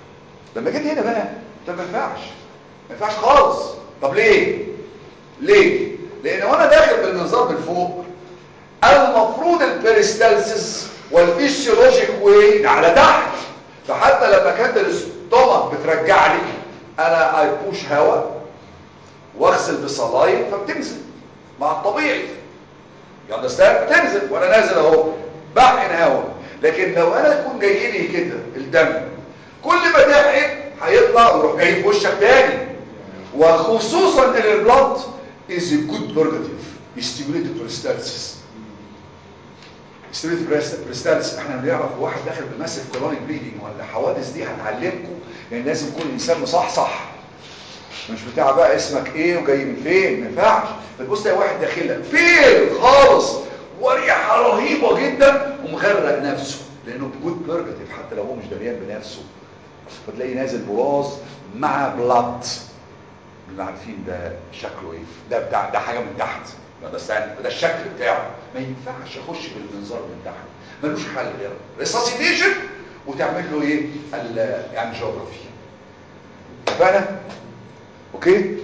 لما جيت هنا بقى ده ما ينفعش ما ينفعش خالص طب ليه ليه لان وانا داخل بالمنظار من فوق المفروض البريستالسيس والفيسيولوجيك واي على تحت فحتى لما كانت الاستومك بترجع لي انا اي بوش هواء واغسل بصلاين فبتنزل مع الطبيعي يلا استاذ بتنزل وانا نازل اهو بحقن هواء لكن لو انا تكون جاي لي كده الدم كل ما تحقن هيطلع ويروح جاي في وشك تاني وخصوصا ان البلاد is a good purgative stimulated peristalsis stimulated peristalsis احنا بنعرف واحد داخل بماسف كولونيك بليدنج ولا الحوادث دي هتعلمكم ان لازم كل انسان مصحصح مش بتاع بقى اسمك ايه وجاي من فين ما ينفعش بتبص تلاقي واحد داخلك فين خالص وريحه رهيبه جدا ومغرق نفسه لانه جود بيرجاتيف حتى لو هو مش دريان بنفسه فتلاقي نازل براز مع بلاد اللي عارفين ده شكله ايه ده بتاع ده حاجه من تحت ده ده, استنى، ده الشكل بتاعه ما ينفعش اخش بالمنظار من تحت ملوش حل غير ريساسيتيشن وتعمل له ايه ال- يعني جيوغرافي اتفقنا اوكي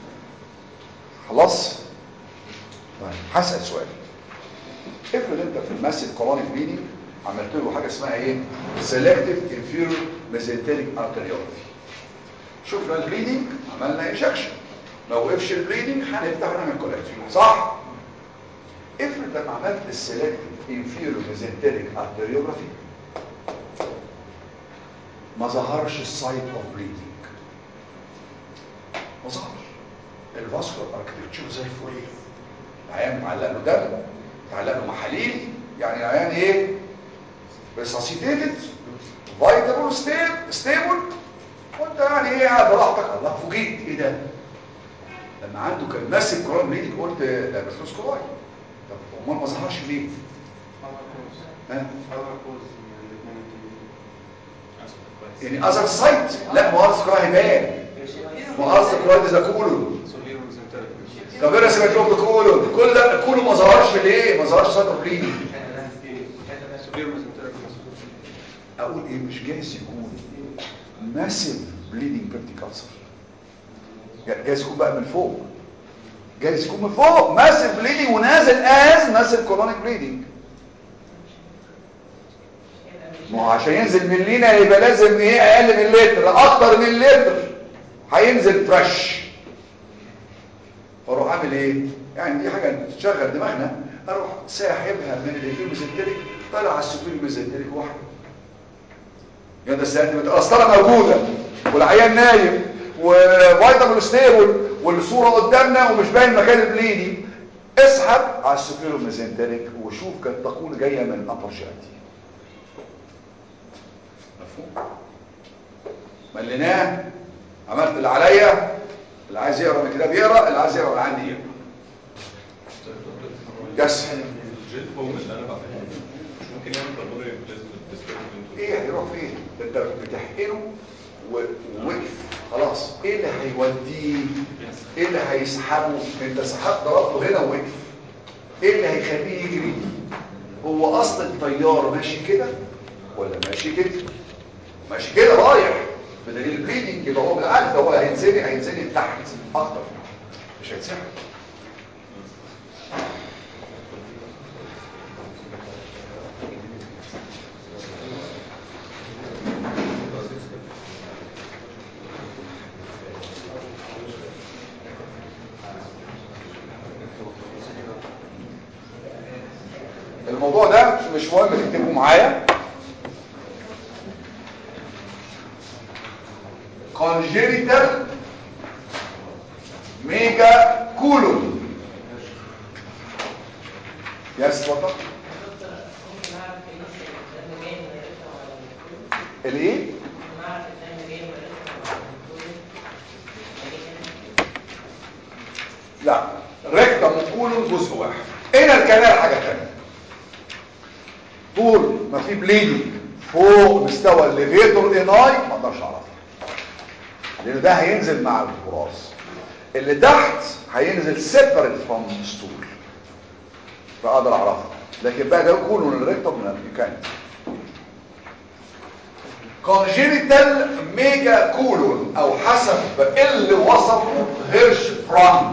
خلاص طيب هسال سؤال افرض انت في الماسيف كولونيك بليدنج عملت له حاجه اسمها ايه سيلكتيف انفيرور ميزنتريك ارتريوغرافي شفنا البليدنج عملنا انجكشن ما وقفش البليدنج هنفتح ونعمل كولكتيف صح افرض لما عملت السيلكتيف انفيرور ميزنتريك ارتريوغرافي ما ظهرش السايت اوف بليدنج ما ظهرش الفاسكولار اركتكتشر زي الفل العيان متعلق له دم متعلق له محاليل يعني العيان ايه ريساسيتيتد فايتابل ستيبل وانت يعني ايه قاعد براحتك الله فوجئت ايه ده لما عنده كان ماسك كورون بليدنج قلت ده بسلوس كولاي طب امال ما ظهرش ليه ها يعني اذر سايت لا مؤاخذه كولاي هيبان مؤاخذه كولاي ده كولون طب انا سمعت لهم كولون كل ده كله ما ظهرش ليه ما ظهرش سايت اوف بليدنج اقول ايه مش جايز يكون ماسيف بليدنج بيبتيك ألسر جايز يكون بقى من فوق جايز يكون من فوق ماسيف بليدنج ونازل از ماسيف كولونيك بليدنج ما هو عشان ينزل من لينا يبقى لازم ايه اقل من لتر اكتر من لتر هينزل فريش فاروح اعمل ايه يعني دي حاجه تشغل دماغنا اروح ساحبها من الانفيرو ميزنتريك طالع على السوبيريو ميزنتريك واحده يا ده السنه القسطره موجوده والعيان نايم وفيتامين ستيبل والصوره قدامنا ومش باين مكان البليدنج اسحب على السوبيريو ميزنتريك وشوف قد تكون جايه من ابر شاتي مفهوم مليناه عملت اللي عليا اللي عايز يقرا من الكتاب يقرا اللي عايز يقرا من عندي يقرا يس الجيل فوم اللي انا بعمله مش ممكن يعمل بالمونري بلازما ايه هيروح فين ده انت بتحقنه و- ووقف خلاص ايه اللي هيوديه ايه اللي هيسحبه انت سحبت ضربته هنا ووقف ايه اللي هيخليه يجري هو اصل الطيار ماشي كده ولا ماشي كده ماشي كده رايح بدليل البليدنج يبقى هو بالعكس ده هو هينزل هينزل تحت اكتر مش هيتسحب الموضوع ده مش مهم تكتبه معايا congenital ميجا كولون يس اتفضل ممكن اعرف ايه الدم جاي من الرئه ولا من الكلى؟ الايه ممكن اعرف الدم جاي من الرئه ولا من الكلى؟ لا ريكتم وكولون جزء واحد هنا الكنال حاجه ثانيه طول ما في بليدنج فوق مستوى الليفيتور اناي ما اقدرش اعرفها لان ده هينزل مع البراز اللي تحت هينزل سيبريت فروم ستول فاقدر اعرفها لكن بقى ده كولون الريكتم لا يو كانت كونجينيتال ميجا كولون او حسب اللي وصفه هيرش فرانك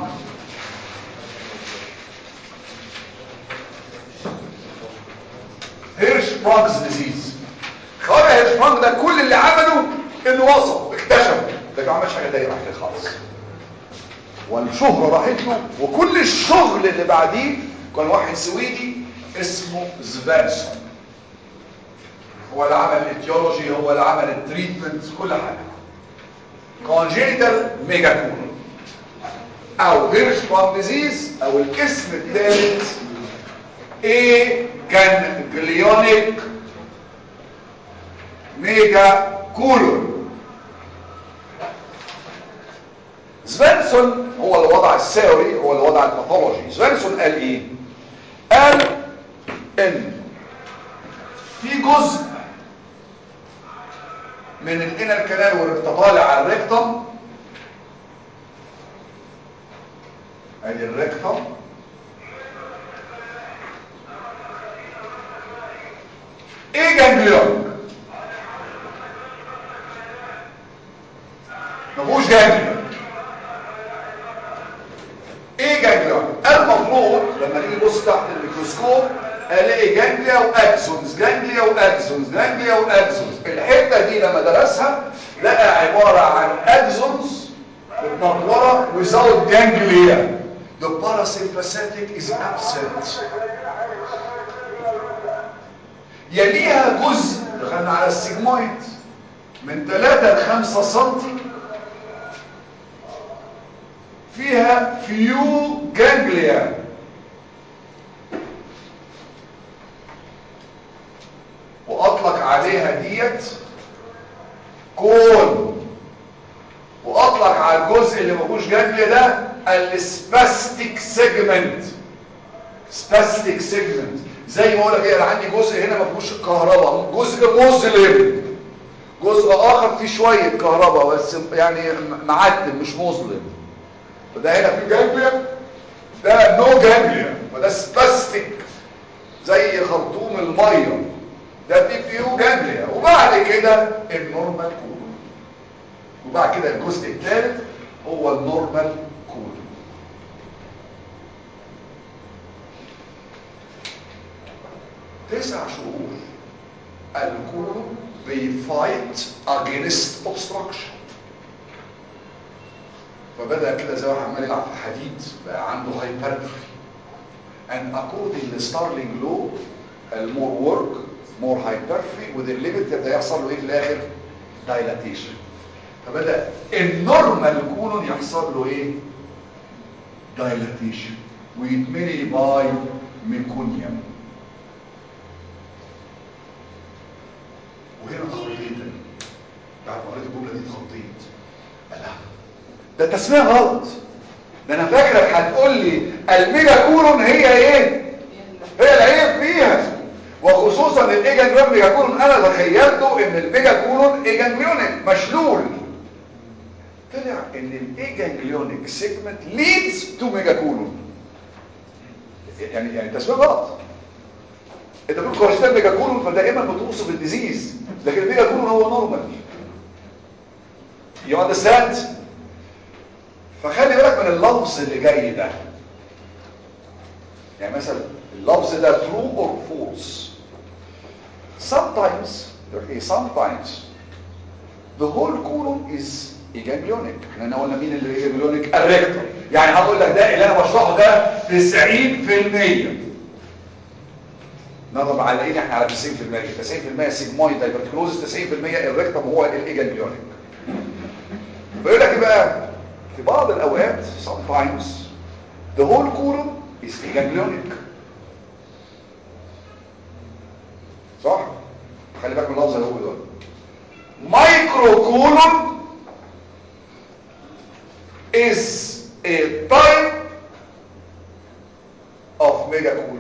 هيرش فرانكس ديزيز خواجه هيرش فرانك ده كل اللي عمله انه وصفه اكتشفه لكن ما عملش حاجه تانية راحت له خالص والشهرة راحت له وكل الشغل اللي بعديه كان واحد سويدي اسمه زفانسون هو اللي عمل الاتيولوجي هو اللي عمل التريتمنت كل حاجة congenital ميجاكون او هيرشبان ديزيز او الاسم الثالث ايه كان جليونيك ميجا كولون سفنسون هو اللي وضع الثيوري هو اللي وضع الباثولوجي سفنسون قال ايه قال ان في جزء من الانر كانال وانت طالع على الريكتم ادي الريكتم ايه جانجليون مفهوش جانجليون ايه جانجليون المفروض لما نيجي نبص تحت الميكروسكوب الاقي جانجليا واكسونز جانجليا واكسونز جانجليا واكسونز الحته دي لما درسها لقى عباره عن اكسونز متنطوره without ganglia the parasympathetic is absent يليها جزء دخلنا على السيجمويد من 3 ل 5 سم فيها فيو جانجليا واطلق عليها ديت كون واطلق على الجزء اللي مفيهوش جانجليا ده السباستيك سيجمنت سباستيك سيجمنت زي ما اقول لك ايه انا عندي جزء هنا ما فيهوش كهرباء جزء مظلم جزء اخر فيه شويه كهرباء بس يعني معتم مش مظلم فده هنا فيه جانجليا ده نو جانجليا فده سباستيك زي خرطوم الميه ده فيه فيو جانجليا وبعد كده النورمال كولون وبعد كده الجزء الثالث هو النورمال كولون تسع شهور الكولون بيفايت against obstruction فبدأ كده زي واحد عمال يلعب في الحديد بقى عنده hypertrophy and according to Starling law المور work more hypertrophy with الليمت يبدأ يحصل له ايه في الاخر dilatation فبدأ النورمال كولون يحصل له ايه dilatation ويتملي باي ميكونيوم وهنا اتخضيت بعد ما قريت الجمله دي اتخضيت لا ده تسميه غلط ده انا فاكرك هتقول لي الميجا كولون هي ايه هي العيب فيها وخصوصا الايجانجليون ميجا كولون انا تخيلته ان الميجا كولون ايجانجليونيك مشلول طلع ان الايجانجليونيك سيجمنت ليدز تو ميجا كولون يعني يعني تسميه غلط انت بتقول كورستان ميجا كولون فدائما بتوصف الديزيز لكن الميجا كولون هو نورمال يو اندرستاند فخلي بالك من اللفظ اللي جاي ده يعني مثلا اللفظ ده true or false sometimes okay sometimes the whole colon is ايجانجليونيك احنا قلنا مين اللي ايجانجليونيك الريكتور يعني هقول لك ده اللي انا بشرحه ده 90% نضرب على ايه احنا على 90% 90% سيجمويد دايبرتكلوز 90% الريكتوم هو الايجانجليونيك بيقول لك بقى في بعض الاوقات sometimes the whole colon is ganglionic صح خلي بالك من اللفظ اللي هو ده مايكرو كولون is a type of mega colon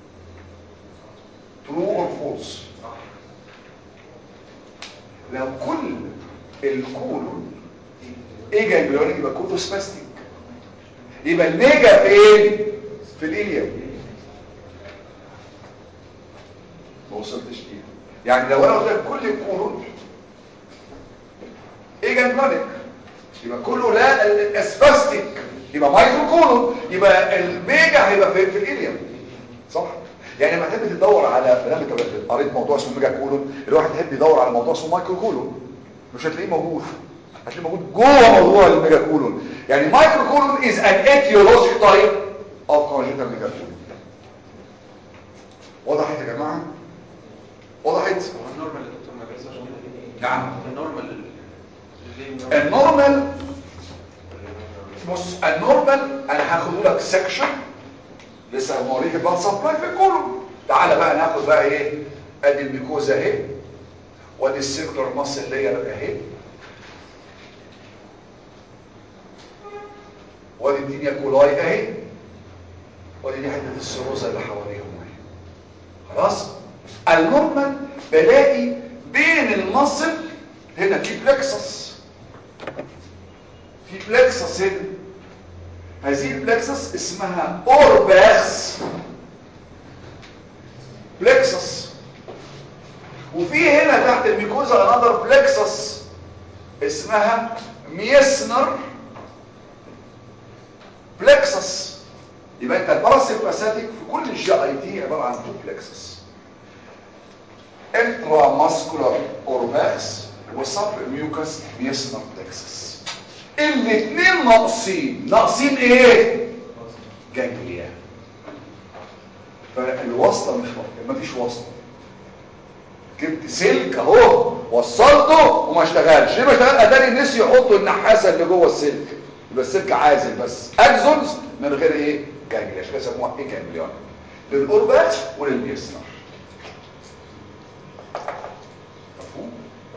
true or false لو كل الكولون ايه جانجليونيك يبقى كله سباستيك يبقى الميجا فين في الاليا ما وصلتش ايه يعني لو انا قلت لك كل الكولون جانجلونيك يبقى كله لا الاسباستيك يبقى مايكرو كولون يبقى الميجا هيبقى في, في الاليوم صح يعني لما تحب تدور على لما انت قريت موضوع اسمه ميجا كولون الواحد يحب يدور على موضوع اسمه مايكرو كولون مش هتلاقيه موجود هتلاقيه موجود جوه موضوع الميجا كولون يعني مايكرو كولون is an etiologic type of congenital ميجا كولون وضحت يا جماعه وضحت هو النورمال يا دكتور ما بيحصلش كده نعم النورمال ليه النورمال بص النورمال انا هاخد لك سكشن لسه موريك البلد سبلاي في الكولون تعالى بقى ناخد بقى ايه ادي الميكوزا اهي وادي السيركلر ماسل لاير اهي وادي الدنيا كولاي اهي وادي دي حته السيروزا اللي حواليهم اهي خلاص النورمال بلاقي بين المصل هنا في بلكسس في بلكسس هنا هذه البلكسس اسمها اورباكس بلكسس وفي هنا تحت الميكوزا انذر بلكسس اسمها ميسنر بلكسس يبقى انت الباراسيمباثيك في كل الجي اي تي عباره عن تو بلكسس انترا ماسكولار اورباكس وسب ميوكس ميسنر بلكسس الاثنين ناقصين ناقصين ايه جانجليا فالوصله مش ما فيش وصله جبت سلك اهو وصلته وما اشتغلش ليه ما اشتغل اداني نسي يحطوا النحاسه اللي جوه السلك يبقى السلك عازل بس اكزونز من غير ايه جانجليا عشان كده سموها ايه جانجليون للاورباكس وللبيسنر مفهوم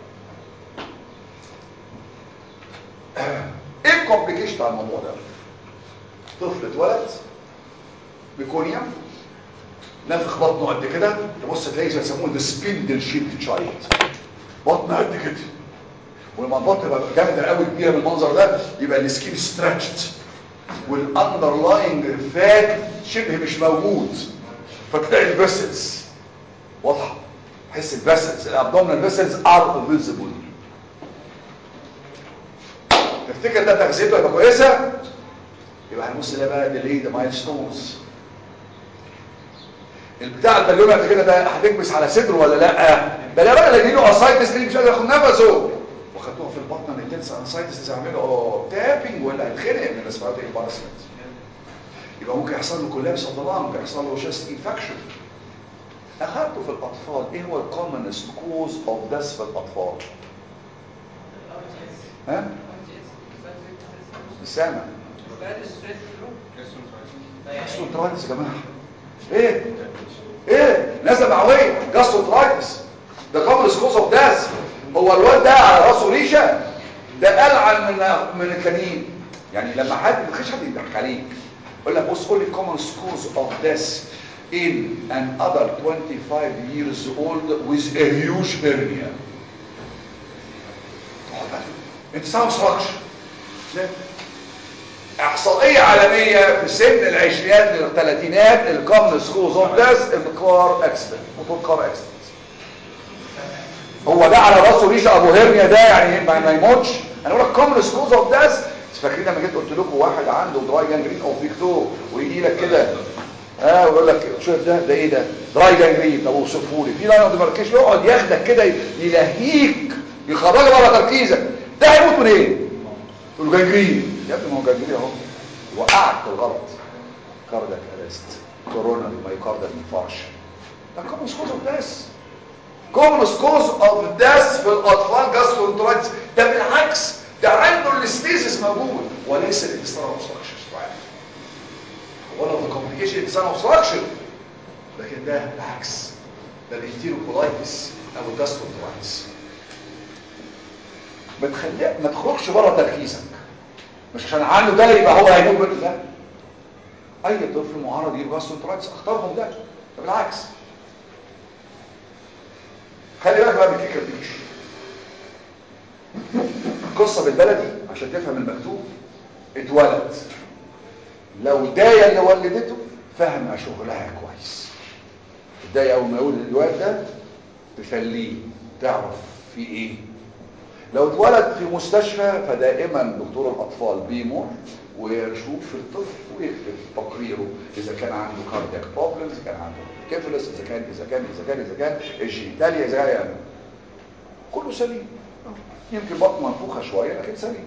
ايه الكومبليكيشن بتاع الموضوع ده طفل اتولد بكونيا نفخ بطنه قد كده تبص تلاقي زي يسموه سبيندل شيب تشايلد بطن قد كده ولما البطن يبقى جامده قوي كبيره بالمنظر ده يبقى السكين ستريتشد والاندرلاينج فات شبه مش موجود فتلاقي الفيسلز واضحه تحس الفيسلز الابدومينال فيسلز ار فيزيبل تفتكر ده تغذيته يبقى كويسه يبقى هنبص ده بقى ديلي ده مايلستونز البتاع البالون قبل كده ده هتكبس على صدره ولا لا ده لا بقى اللي له اسايتس اللي مش قادر ياخد نفسه وخدوها في البطن اللي تنسى اسايتس تعمله اه تابنج ولا هيتخنق من الاسبيراتيك باراسيت يبقى ممكن يحصل له كولابس اوف ذا لانج يحصل له شيست انفكشن اخدته في الاطفال ايه هو الكومنست كوز اوف ديث في الاطفال ها السامع جاستروترايتس يا جماعه ايه ايه نزله معويه جاستروترايتس ده كومنست كوز اوف ديث هو الواد ده على راسه ريشه ده ألعن من من الكنين يعني لما حد مخيش حد يضحك عليك يقول لك بص قول لي common cause of death in an adult 25 years old with a huge hernia انت سام structure لا احصائيه عالميه في سن العشرينات للثلاثينات الكومن سكوز اوف داس الكار اكسيدنت موتور كار اكسيدنت هو ده على راسه ريشه ابو هرنيا ده يعني ما ما يموتش انا بقول لك كومن سكوز اوف داس فاكرين لما جيت قلت لكم واحد عنده دراي جانجرين او فيكتور ويجي لك كده اه ويقول لك شوف ده ده ايه ده دراي جانجرين طب اوصفه لي في لاين اوف ديماركيشن يقعد ياخدك كده يلهيك يخرجك بره تركيزك ده هيموت من ايه تقول له جانجرين يا ابني ما هو جانجرين اهو وقعك في الغلط كاردياك ارست كورونا مايوكاردال انفاركشن ده كومن سكوز اوف داس كومن سكوز اوف داس في الاطفال جاسترونترايتس ده بالعكس ده عنده الاستيزيس موجود وليس الانتستان اوبستراكشن one of the complication الانتستان اوبستراكشن لكن ده العكس ده الانتيروكولايتس او الجاسترونترايتس ما تخليك ما تخرجش بره تركيزك مش عشان عنده ده يبقى هو هيموت من لا اي طفل معرض يجيب جاسترونترايتس اختارهم ده ده بالعكس خلي بالك بقى من الفكره دي قصه بالبلدي عشان تفهم المكتوب اتولد لو داية اللي ولدته فاهمه شغلها كويس الداية اول ما يولد الواد ده تفليه تعرف في ايه لو اتولد في مستشفى فدائما دكتور الاطفال بيمر ويشوف الطفل ويكتب تقريره اذا كان عنده كاردياك بروبلمز اذا كان عنده كيفلس اذا كان اذا كان اذا كان اذا كان الجينيتاليا اذا كان كله سليم يمكن بطنه منفوخه شويه لكن سليم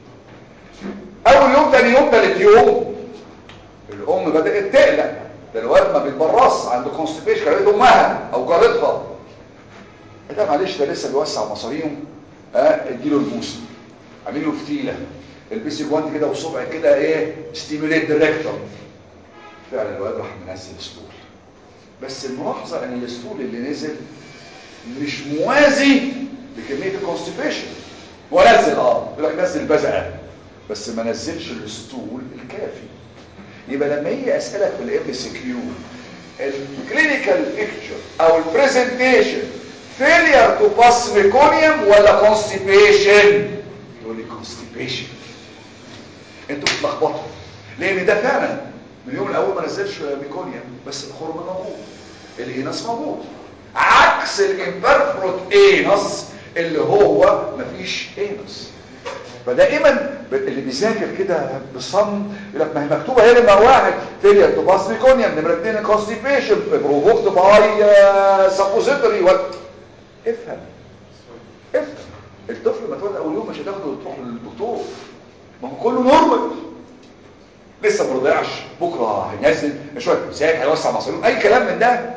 اول يوم تاني يوم تالت يوم الام بدات تقلق ده الواد ما بيتبرص عنده كونستيبيشن كانت امها او جارتها ده معلش ده لسه بيوسع مصاريهم ها اديله البوسه اعمل له فتيله البسي جوانت كده وصبع كده ايه ستيموليت دايركتور فعلا الواد راح منزل ستول بس الملاحظه ان الستول اللي نزل مش موازي لكميه الكونستيبيشن هو نزل اه يقول لك نزل بزقه بس ما نزلش الستول الكافي يبقى لما يجي اسالك في الام سي كيو الكلينيكال بيكتشر او البرزنتيشن فيلير تو باس ميكونيوم ولا كونستيبيشن يقول لي كونستيبيشن انتوا بتلخبطوا لان ده فعلا من اليوم الاول ما نزلش ميكونيوم بس الخرم موجود الانس موجود عكس الامبرفروت انس اللي هو مفيش انس فدائما اللي بيذاكر كده بصم يقول لك ما هي مكتوبه هنا نمره واحد فيلير تو باس ميكونيوم نمره اثنين كونستيبيشن بروفوكت باي سابوزيتوري افهم افهم الطفل ما تولد اول يوم مش هتاخده وتروح للدكتور ما هو كله نورمال لسه ما رضعش بكره هينزل شويه مساك هيوسع مصاريف اي كلام من ده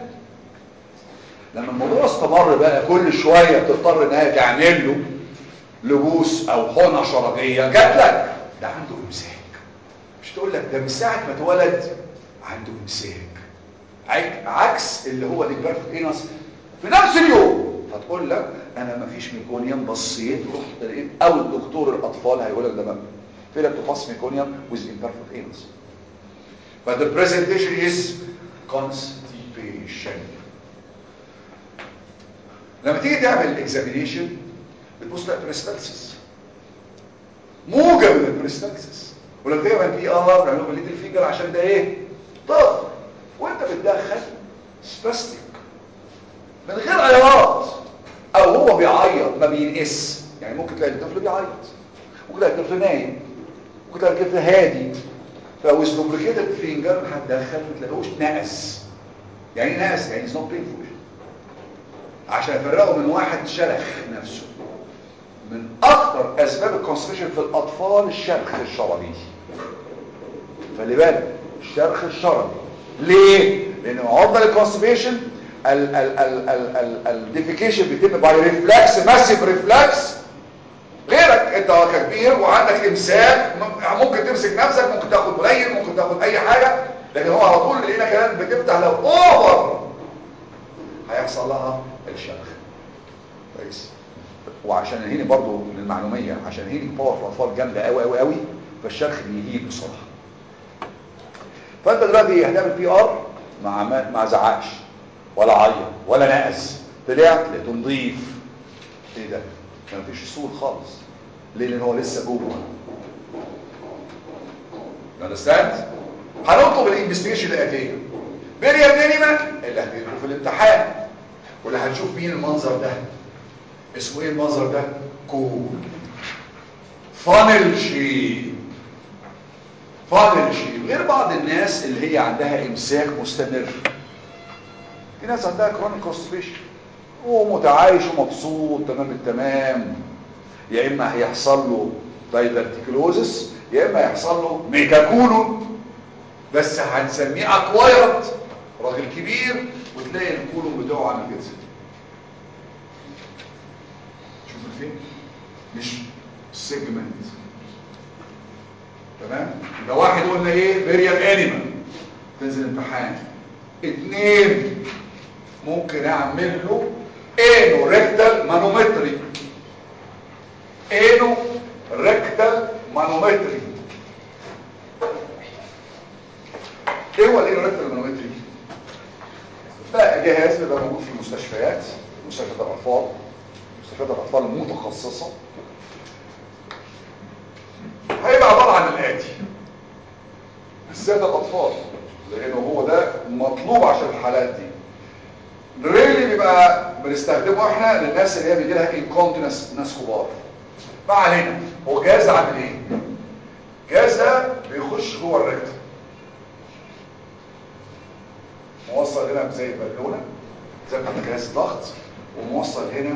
لما الموضوع استمر بقى كل شويه بتضطر انها تعمل له لبوس او حقنه شرجيه جات لك ده عنده امساك مش تقول لك ده من ساعه ما اتولد عنده امساك عكس اللي هو الامبرفكت انس في نفس اليوم هتقول لك انا ما فيش ميكونيوم بصيت رحت لقيت او الدكتور الاطفال هيقول لك ده ما فيلم تفاص ميكونيوم with imperfect anus but the presentation is constipation لما تيجي تعمل اكزامينيشن بتبص تلاقي بريستالسيس موجه من البريستالسيس ولما تعمل بي ار نعمل لهم الليتل فينجر عشان ده ايه طفل وانت بتدخل سباستيك من غير عياط او هو بيعيط ما بينقس يعني ممكن تلاقي الطفل بيعيط ممكن تلاقي الطفل نايم ممكن تلاقي الطفل هادي فلو اسلوبريكيتد فينجر هتدخل ما تلاقيهوش نقص يعني ايه نقص يعني از نوت بينفول عشان يفرقوا من واحد شرخ نفسه من اكثر اسباب الكونستريشن في الاطفال الشرخ الشرجي خلي بالك الشرخ الشرجي ليه لان عرضه للكونستريشن الديفيكيشن بيتم باي ريفلكس ماسيف ريفلكس غيرك انت كبير وعندك امساك ممكن تمسك نفسك ممكن تاخد قليل ممكن تاخد اي حاجه لكن هو على طول لقينا كمان بتفتح لو اوفر هيحصل لها الشرخ كويس وعشان هنا برضو للمعلوميه عشان هنا باور في الاطفال جامده قوي قوي قوي فالشرخ بيهيج بسرعه فانت دلوقتي هتعمل بي ار مع ما زعقش ولا عيط ولا نقص طلعت لقيته نظيف ايه ده ما فيش سول خالص ليه لان هو لسه جوه اندرستاند هنطلب الانفستيجيشن الاتيه مريم نينيما اللي هتجيبه في الامتحان واللي هنشوف مين المنظر ده اسمه ايه المنظر ده كول فانل شيب فانل شيب غير بعض الناس اللي هي عندها امساك مستمر في ناس عندها كرونيك كونستيبيشن ومتعايش ومبسوط تمام التمام يا اما هيحصل له دايفرتيكلوزس يا اما هيحصل له ميكاكولون بس هنسميه اكوايرد راجل كبير وتلاقي الكولون بتاعه عامل كده شوف فين مش سيجمنت تمام يبقى واحد قلنا ايه فيريال انيمال تنزل امتحان اتنين ممكن اعمل له انو ريكتال مانومتري انو ريكتال مانومتري ايه هو الانو ريكتال مانومتري ده جهاز بيبقى موجود في المستشفيات مستشفيات الاطفال مستشفيات الاطفال المتخصصه هيبقى عباره عن الاتي بالذات الاطفال لانه هو ده مطلوب عشان الحالات دي ريلي بيبقى بنستخدمه احنا للناس اللي هي بيجي لها انكونتينس ناس كبار ما علينا هو الجهاز ده عامل ايه الجهاز ده بيخش جوه الريكتم موصل هنا زي البالونه زي بتاعت جهاز الضغط وموصل هنا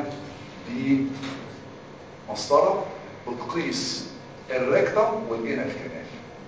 بمسطره بتقيس الريكتم والجنة الكنال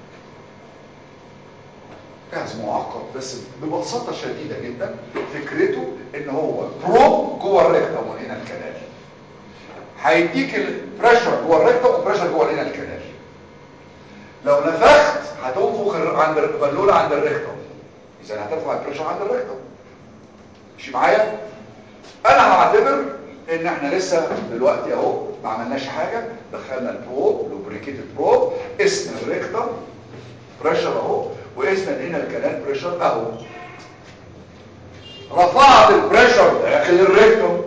جهاز معقد بس ببساطة شديدة جدا فكرته ان هو بروب جوه الريكتم والجنة الكنال هيديك البريشر جوه الريكتم وبريشر جوه الجنة الكنال لو نفخت هتنفخ الر- عند البالونه عند الريكتم اذا هترفع البريشر عند الريكتم ماشي معايا انا هعتبر ان احنا لسه دلوقتي اهو ما عملناش حاجه دخلنا البروب لوبريكيتد بروب قسنا الريكتم بريشر اهو وقسنا هنا الكنال بريشر اهو رفعت البريشر داخل الريكتم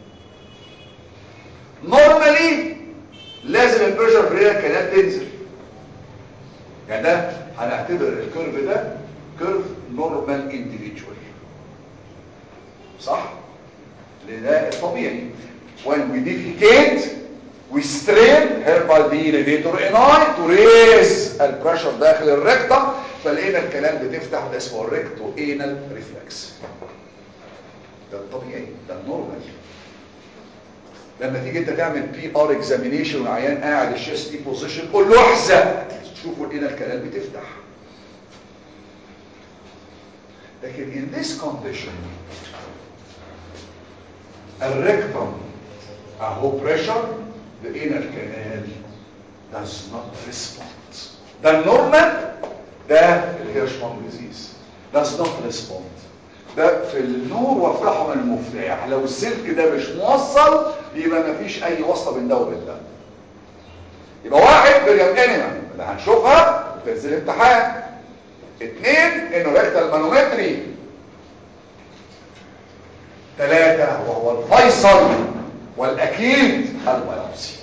نورمالي لازم البريشر في الكنال تنزل يعني ده هنعتبر الكيرف ده كيرف نورمال انديفيدوال صح لان ده الطبيعي when we defecate we strain hereby the elevator in eye to raise البريشر داخل الريكتم فلقينا الكلام بتفتح ده اسمه الريكتو انال ريفلكس ده الطبيعي ده النورمال لما تيجي انت تعمل بي ار اكزامينيشن والعيان قاعد الشيست دي بوزيشن قول له احزق تشوفوا هنا الكلام بتفتح لكن in this condition الريكتم اهو بريشر the inner canal does not respond ده النورمال ده الهيرشمان ديزيز does not respond ده في النور وافتحه من المفتاح لو السلك ده مش موصل يبقى مفيش اي وصله بين ده وبين ده يبقى واحد بريم انيما اللي هنشوفها وتنزل امتحان اتنين انه ريكتال مانومتري ثلاثة وهو الفيصل والاكيد البيوبسي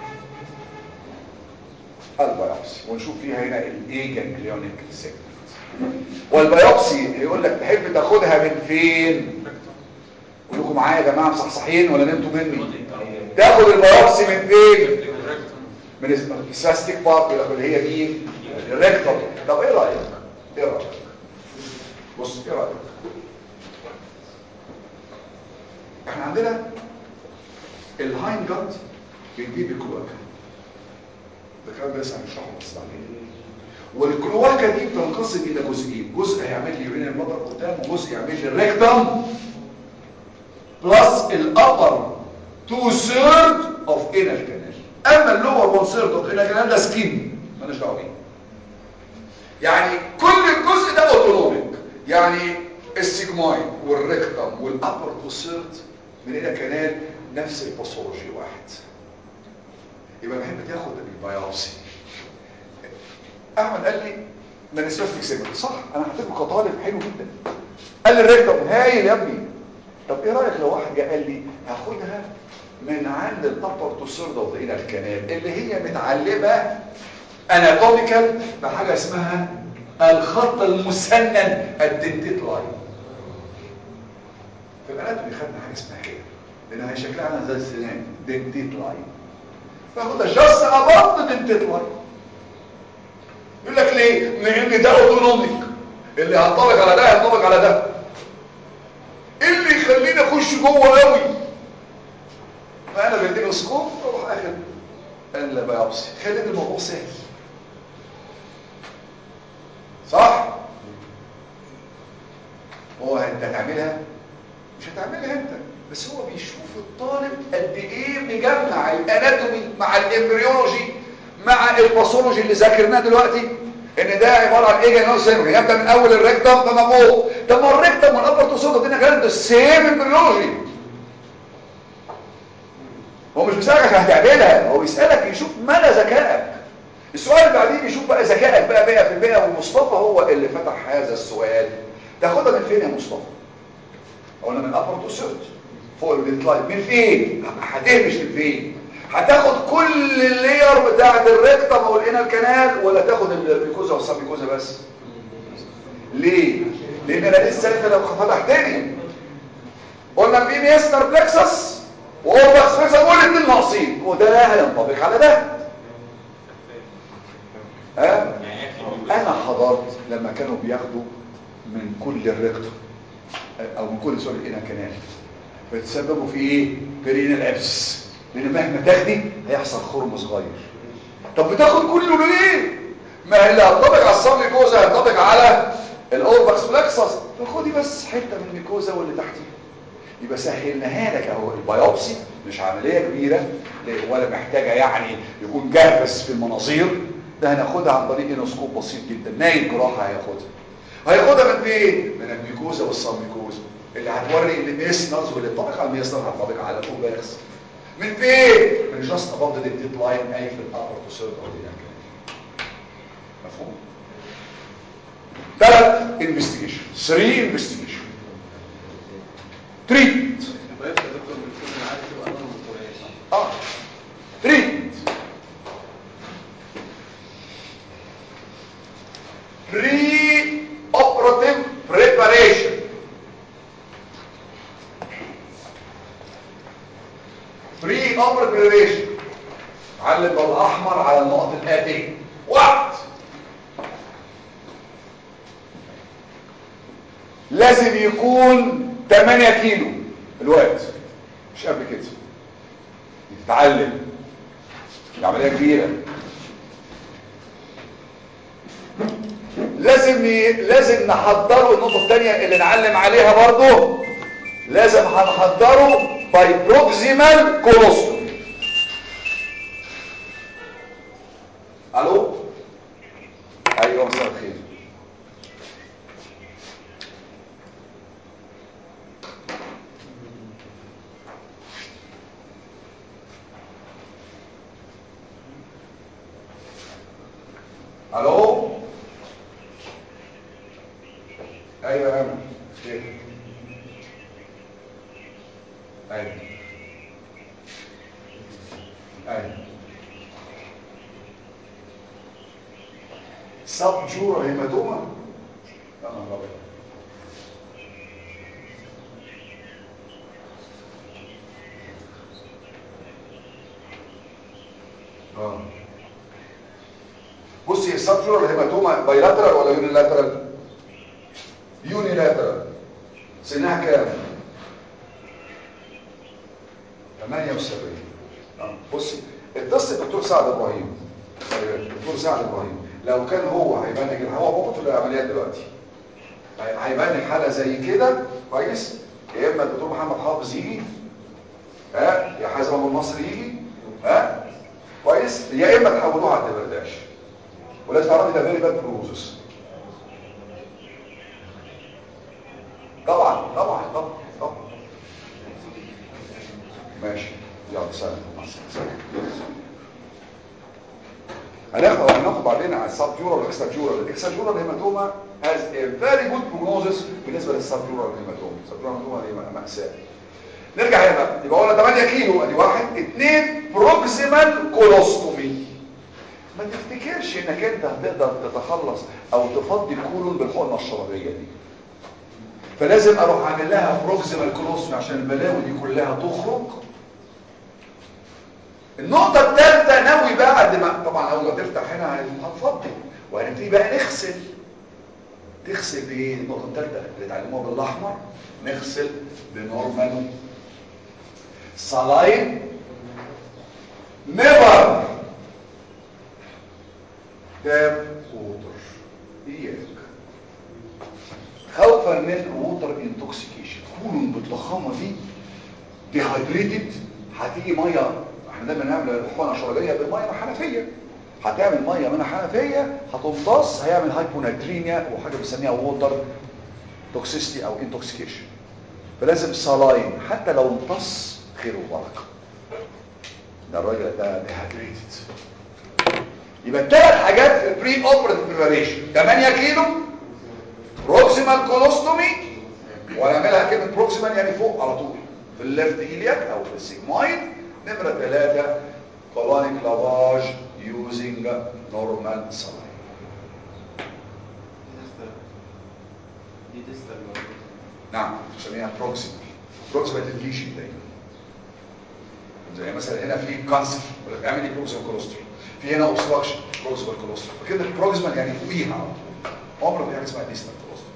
البيوبسي ونشوف فيها هنا الايه جانجليونيك سيجمنت والبيوبسي يقول لك تحب تاخدها من فين كلكم معايا يا جماعه مصحصحين ولا نمتوا مني تاخد البيوبسي من فين من الساستيك بارت اللي هي مين الريكتوم طب ايه رايك ايه رايك بص ايه رايك احنا عندنا الهاين جات بيجيب الكلواكا ده كلام ده لسه هنشرحه بس بعدين والكلواكا دي بتنقسم الى جزئين جزء هيعمل لي يورين المضر قدام وجزء يعمل لي الريكتم بلس الابر تو ثيرد اوف انال كانال اما اللور 1 ثيرد اوف انال كانال ده سكين مالناش دعوه بيه يعني كل الجزء ده اوتونوميك يعني السيجمويد والريكتم والابر تو ثيرد من الى كانال نفس الباثولوجي واحد يبقى بحب تاخد البيوبسي احمد قال لي من سبيسيفيك سيجمنت صح انا هعتبره كطالب حلو جدا قال لي الريكتم هايل يا ابني طب ايه رايك لو واحد جه قال لي هاخدها من عند الابر تو ثيرد اوف ذا الكنال اللي هي متعلمه اناتوميكال بحاجه اسمها الخط المسنن الدنتيت لاين في الاناتومي خدنا حاجه اسمها كده لانها شكلها عامله زي السنان دنتيت لاين فاخدها جاست اباف دنتيت لاين يقول لك ليه لان ده اوتونوميك اللي هينطبق على ده هينطبق على ده ايه اللي يخليني اخش جوه قوي فانا بديله سكوب اروح اخد البيوبسي خليت الموضوع سهل صح هو انت هتعملها مش هتعملها انت بس هو بيشوف الطالب قد ايه مجمع الاناتومي مع الامبريولوجي مع الباثولوجي اللي ذاكرناه دلوقتي ان ده عباره عن ايه جاينوس سينوم يبدا من اول الريكتم فما فوق طب ما الريكتم والابر توصل ده كانت السيم امبريولوجي هو مش بيسالك عشان هتعملها هو بيسالك يشوف مدى ذكائك السؤال اللي بعدين يشوف بقى ذكائك بقى 100% ومصطفى هو اللي فتح هذا السؤال تاخدها من فين يا مصطفى قلنا من ابر تو سيرت فوق الديكلاين من فين هتهمش من فين هتاخد كل اللير بتاعه الريكتم او الانال كانال ولا تاخد الميكوزا والسبيكوزا بس ليه لان انا لسه انت لو فتحتني قلنا في ميستر بلكسس واوربكس فيكسر والاثنين ناقصين وده هينطبق على ده ها انا حضرت لما كانوا بياخدوا من كل الرقطة او من كل سوري الانها كنال بتسببوا في ايه برين الابسس لان مهما تاخدي هيحصل خرم صغير طب بتاخد كله ليه ما اللي هينطبق على الساميكوزا هينطبق على الاوربكس فلكسس فخدي بس حته من الميكوزا واللي تحتيه يبقى سهلناها لك اهو البيوبسي مش عمليه كبيره ولا محتاجه يعني يكون جاهز في المناظير ده هناخدها عن طريق انوسكوب بسيط جدا نايم جراحه هياخدها هياخدها من فين من الميكوزا والساميكوزا اللي هتوري الميسنرز واللي طبق على الميسنر هتطبق على الاوبكس من فين من جاست اباف ذا ديت لاين اي في الابر تو سيرد او دي مفهوم ثلاث انفستيجيشن 3 انفستيجيشن تريت طيب يا دكتور من كل عارف تبقى انا المطوريه صح؟ اه تريت pre-operative preparation pre-operative preparation علم بالاحمر على النقط الاتيه وقت لازم يكون 8 كيلو الوقت مش قبل كده يتعلم دي عمليه كبيره لازم ي... لازم نحضره النقطه الثانيه اللي نعلم عليها برضه لازم هنحضره باي بروكسيمال كولوستوم الو ايوه مساء الخير الو ايوه يا امل خير ايوه ايوه سب جورا هيماتوما يا نهار ابيض اه بصي السب جورا هيماتوما بايلاترال ولا يونيلاترال يونيلاترال سنها كام 78 آه، بصي اتصل الدكتور سعد ابراهيم آه، الدكتور سعد ابراهيم لو كان هو هيبان لك هو موجود في العمليات دلوقتي هي- هيبان لك حاله زي كده كويس يا اما الدكتور محمد حافظ يجي ها يا حازم ابو النصر يجي ها كويس يا اما تحولوها على الدبرداش ولازم تعرفي ده فيري باد بروزس طبعا طبعا طبعا طبعا ماشي يلا سلام مع السلامه هناخد هناخد بعدين على السبجورال والاكستراجورال الاكستراجورال هيماتوما has a very good prognosis بالنسبه للسبجورال هيماتوما السبجورال هيماتوما دي مأساة نرجع هنا بقى يبقى قلنا 8 كيلو ادي واحد اثنين بروكسيمال كولوستومي ما تفتكرش انك انت هتقدر تتخلص او تفضي الكولون بالحقنه الشرجيه دي فلازم اروح اعمل لها بروكسيمال كولوستومي عشان البلاوي دي كلها تخرج النقطة الثالثة ناوي بقى بعد ما طبعا اول ما تفتح هنا هتفضي وهنبتدي بقى نغسل تغسل بايه النقطة الثالثة اللي اتعلموها بالاحمر نغسل بنورمال صلاين نيفر تاب ووتر اياك خوفا من ووتر انتوكسيكيشن كولون بالضخامه دي ديهايدريتد هتيجي ميه احنا دايما نعمل الحقنه الشرجيه بميه من حنفيه هتعمل ميه من حنفيه هتمتص هيعمل هايبوناتريميا وحاجه بنسميها ووتر توكسيستي او انتوكسيكيشن فلازم صلاين حتى لو امتص خير وبركه ده الراجل ده ديهايدريتد يبقى الثلاث حاجات في البري اوبريتيف بريباريشن 8 كيلو بروكسيمال كولوستومي ونعملها كلمه بروكسيمال يعني فوق على طول في الليفت ايلياك او في السيجمويد نمره ثلاثة colonic lavage using normal saline دي تستر نعم نسميها بروكسيمال بروكسيمال ديليشن دايما زي مثلا هنا في كانسر يقول لك اعمل لي بروكسيمال كولوسترول في هنا اوبستراكشن بروكسيمال كولوسترول فكده البروكسيمال يعني فوقيها على طول عمره ما في حاجه اسمها ديستال كولوسترول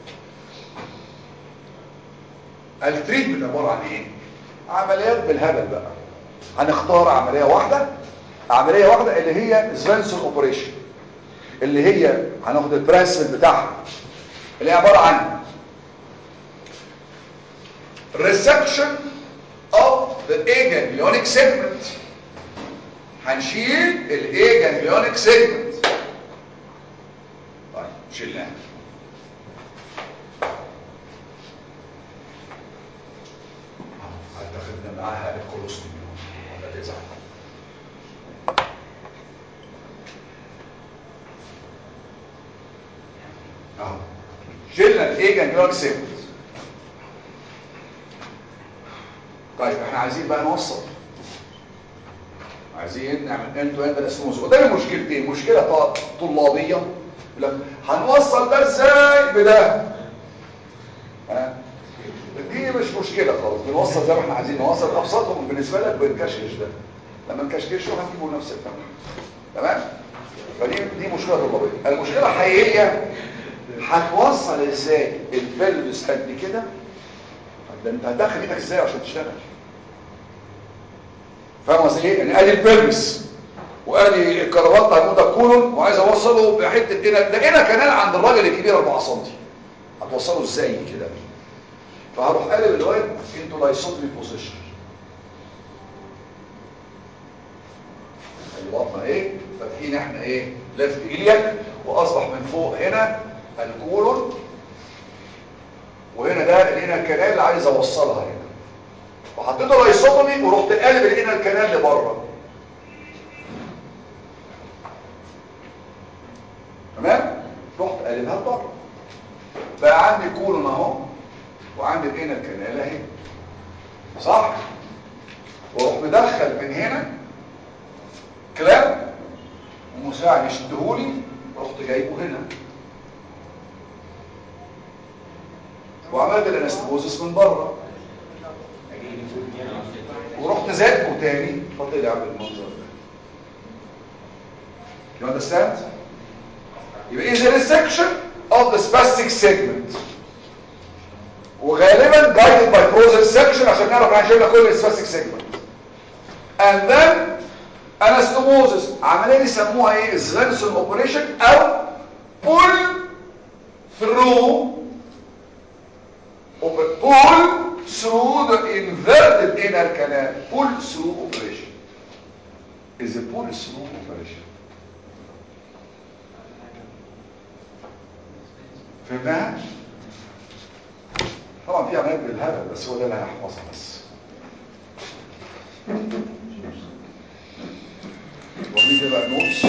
التريتمنت عباره عن ايه عمليات بالهبل بقى هنختار عمليه واحده عمليه واحده اللي هي سفنسون اوبريشن اللي هي هناخد البرنسبل بتاعها اللي هي عباره عن resection of the A ganglionic segment هنشيل ال A ganglionic segment طيب شلناها هتاخدنا معاها الكولوستومي ولا تزعل اهو شلنا الايه جانجلونيك سيجمنت طيب احنا عايزين بقى نوصل عايزين نعمل انت اند انستموز وده مشكلتين مشكله ط- طلابيه يقول لك هنوصل ده ازاي بده ها دي مش مشكله خالص بنوصل زي ما احنا عايزين نوصل ابسطهم بالنسبه لك بنكشكش ده لما نكشكشه هتجيبوا نفس الثمن تمام فدي دي مشكله طلابيه المشكله الحقيقيه هتوصل ازاي البلبس قد كده ده انت هتدخل ايدك ازاي عشان تشتغل فاهم قصدي ايه يعني ادي البلبس وادي الكرافات هيموت الكولون وعايز اوصله بحته هنا ده هنا كانال عند الراجل الكبير 4 سم هتوصله ازاي كده فهروح قالب الواد انتو لايسوتري بوزيشن البطنه ايه فاتحين احنا ايه لفت اليك واصبح من فوق هنا الكولون وهنا ده هنا الكنال اللي عايز اوصلها هنا وحطيته لايسوتومي ورحت قالب هنا الكنال لبره تمام رحت قالبها لبره بقى عندي كولون اهو وعندي هنا الكنال اهي صح واروح مدخل من هنا كلام ومساعد يشدهولي رحت جايبه هنا وعملت الانستموزس من بره ورحت زادكه تاني فطلع بالمنظر ده You understand? يبقى is a resection of the spastic segment وغالبا guided by process section عشان نعرف هنشيلنا كل الspastic segment and then anastomosis عمليه يسموها ايه Svensson operation او pull through Oper- pull through the inverted inner canal pull through operation is a pull through operation فهمناها طبعا في عمليات بالهبل بس هو ده اللي هيحفظها بس وريني كده بقى النوتس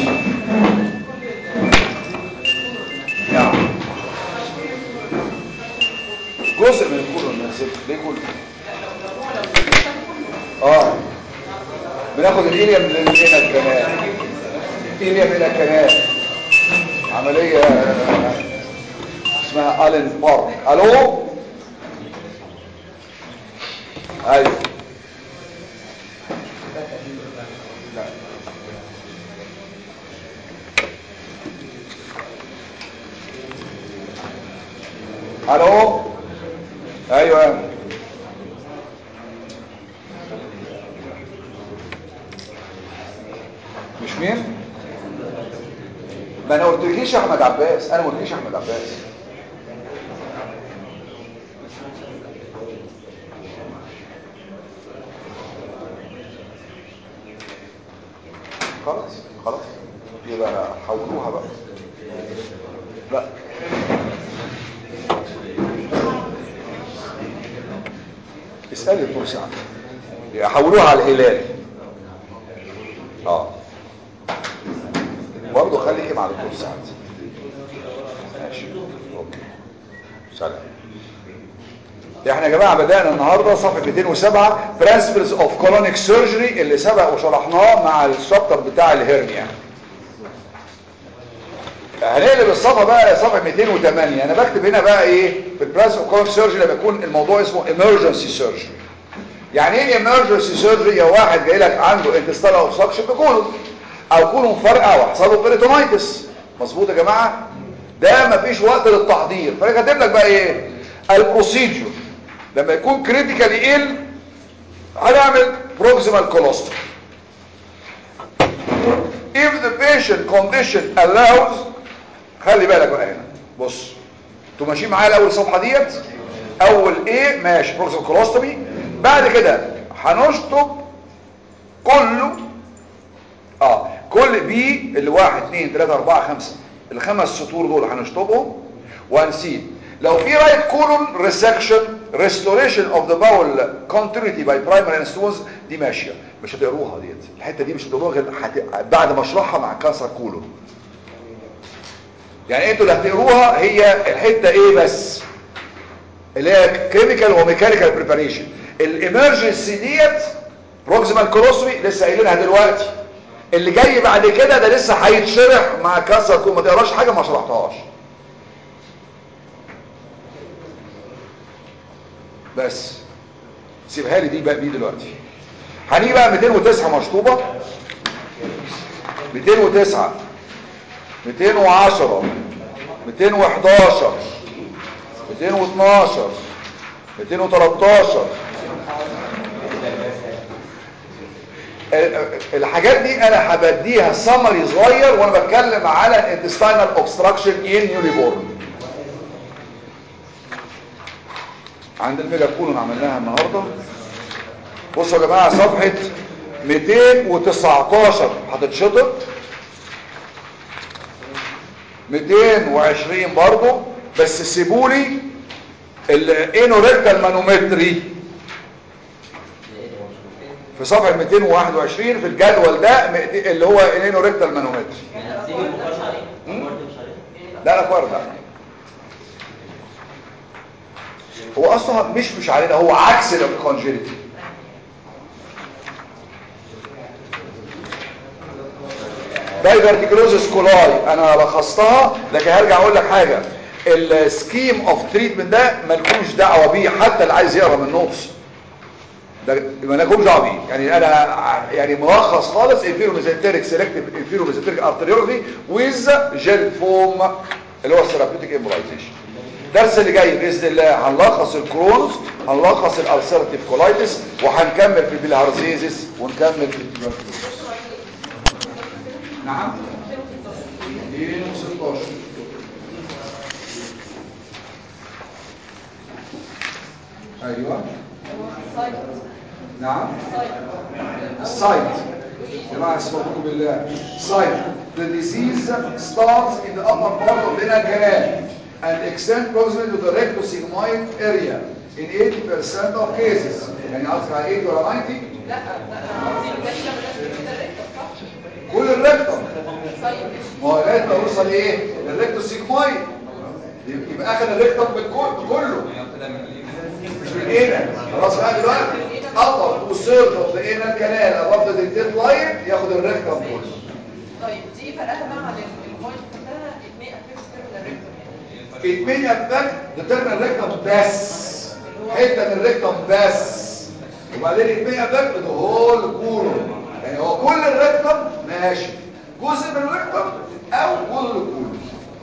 نعم جزء من الكولون نازل ليه كله اه بناخد الإيليم للهنا الكنال إيليم إلى الكنال عملية اسمها ألين بارك ألو أيوه لا. الو ايوه مش مين ما انا قلتلكيش يا احمد عباس انا ما قلتلكيش يا احمد عباس خلاص خلاص يبقى حولوها بقى لا اسأل الدكتور سعد يحولوها على الهلال اه برضه خليكي مع الدكتور سعد ماشي اوكي سلام احنا يا جماعه بدانا النهارده صفحه 207 برنسبلز اوف كولونيك سيرجري اللي سبق وشرحناه مع الشابتر بتاع الهرنيا هنقلب الصفحه بقى صفحه 208 انا بكتب هنا بقى ايه في البراس اوف كولونيك سيرجري لما يكون الموضوع اسمه emergency surgery يعني ايه emergency surgery يا واحد جاي لك عنده intestinal obstruction في كولون او كولون فرقع وحصل له بيريتونايتس مظبوط يا جماعه ده مفيش وقت للتحضير فانا كاتب لك بقى ايه البروسيجر لما يكون كريتيكالي ال هنعمل بروكسيمال كولوستومي if the patient condition allows خلي بالك بقى هنا بص انتوا ماشيين معايا الاول الصفحه ديت اول ايه ماشي بروكسيمال كولوستومي بعد كده هنشطب كله اه كل بي اللي واحد اتنين تلاتة اربعة خمسة الخمس سطور دول هنشطبهم وهنسيب لو في رايت كولون ريسكشن ريستوريشن اوف ذا باول كونتينيتي باي برايمري انستوز دي ماشيه مش هتقروها ديت الحته دي مش هتقروها غير حت... بعد ما اشرحها مع كانسر كولون يعني انتوا اللي هتقروها هي الحته ايه بس اللي هي كيميكال وميكانيكال بريباريشن الامرجنسي ديت بروكسيمال كولوسومي لسه قايلينها دلوقتي اللي جاي بعد كده ده لسه هيتشرح مع كانسر كولون ما تقراش حاجه ما شرحتهاش بس سيبها لي دي بقى دي دلوقتي هنيجي بقى 209 مشطوبه 209 210 211 212 213 الحاجات دي انا هبديها سمري صغير وانا بتكلم على intestinal obstruction in newborn عند الميجا كولون عملناها النهارده بصوا يا جماعه صفحه 219 هتتشطب 220 برضو بس سيبولي الانوريكتال مانومتري في صفحه 221 في الجدول ده اللي هو الانوريكتال مانومتري يعني هتسيب البخار عليه البخار مش عليه لا لا كوارد لا هو اصلا مش مش علينا هو عكس الكونجينيتي دايفرتيكلوزس كولاي انا لخصتها لكن هرجع اقول لك حاجه السكيم اوف تريتمنت ده مالكوش دعوه بيه حتى اللي عايز يقرا من النص ده مالكوش دعوه بيه يعني انا يعني ملخص خالص انفيرو ميزنتريك سيلكتيف انفيرو ميزنتريك ارتريولوجي ويز جيل فوم اللي هو الثيرابيوتيك امبولايزيشن الدرس اللي جاي باذن الله هنلخص الكرونز هنلخص الالسرتيف كولايتس وهنكمل في البيلهارزيزس ونكمل في التيوبركلوز نعم 216 ايوه نعم السايت يا جماعه اسمعوا بالله سايت the disease starts in the upper part of the renal canal and extends proximate to the rectosigmoid area in 80% of cases يعني قصدك على 80 ولا 90 لا لا قصدي الجسم بلاش كده الريكتور صح كل الريكتوم طيب ما هو لغايه ما يوصل ايه للريكتوسيجمويد يبقى اخد الريكتوم بالكل كله مش من هنا خلاص بقى دلوقتي upper to surge of the anal canal above the dentate line ياخد الريكتوم كله طيب دي فرقها بقى عن المويد كلها اتنين افكت تيرمينال ريكتور اتمين افكت ديترمين الريكتوم بس حته من الريكتوم بس وبعدين اتمين افكت ده هول كله يعني هو كل الريكتوم ماشي جزء من الريكتوم او كل كله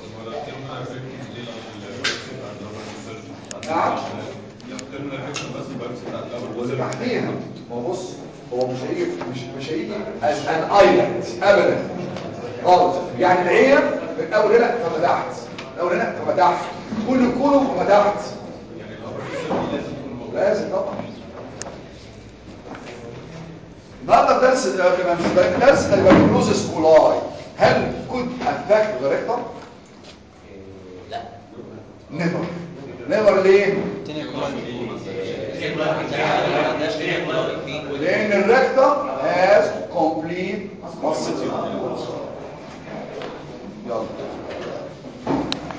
نعم واللي تحتيها ما هو بص هو مش هيجي مش مش هيجي as an island ابدا خالص يعني العين من اول هنا فما تحت من اول هنا فما تحت كل كله فما تحت لازم طبعا النهارده الدرس ده كمان درس البكتيروزس كولاي هل كود افكت ذا ريكتوم لا نيفر نيفر ليه لان الريكتوم has complete muscle يلا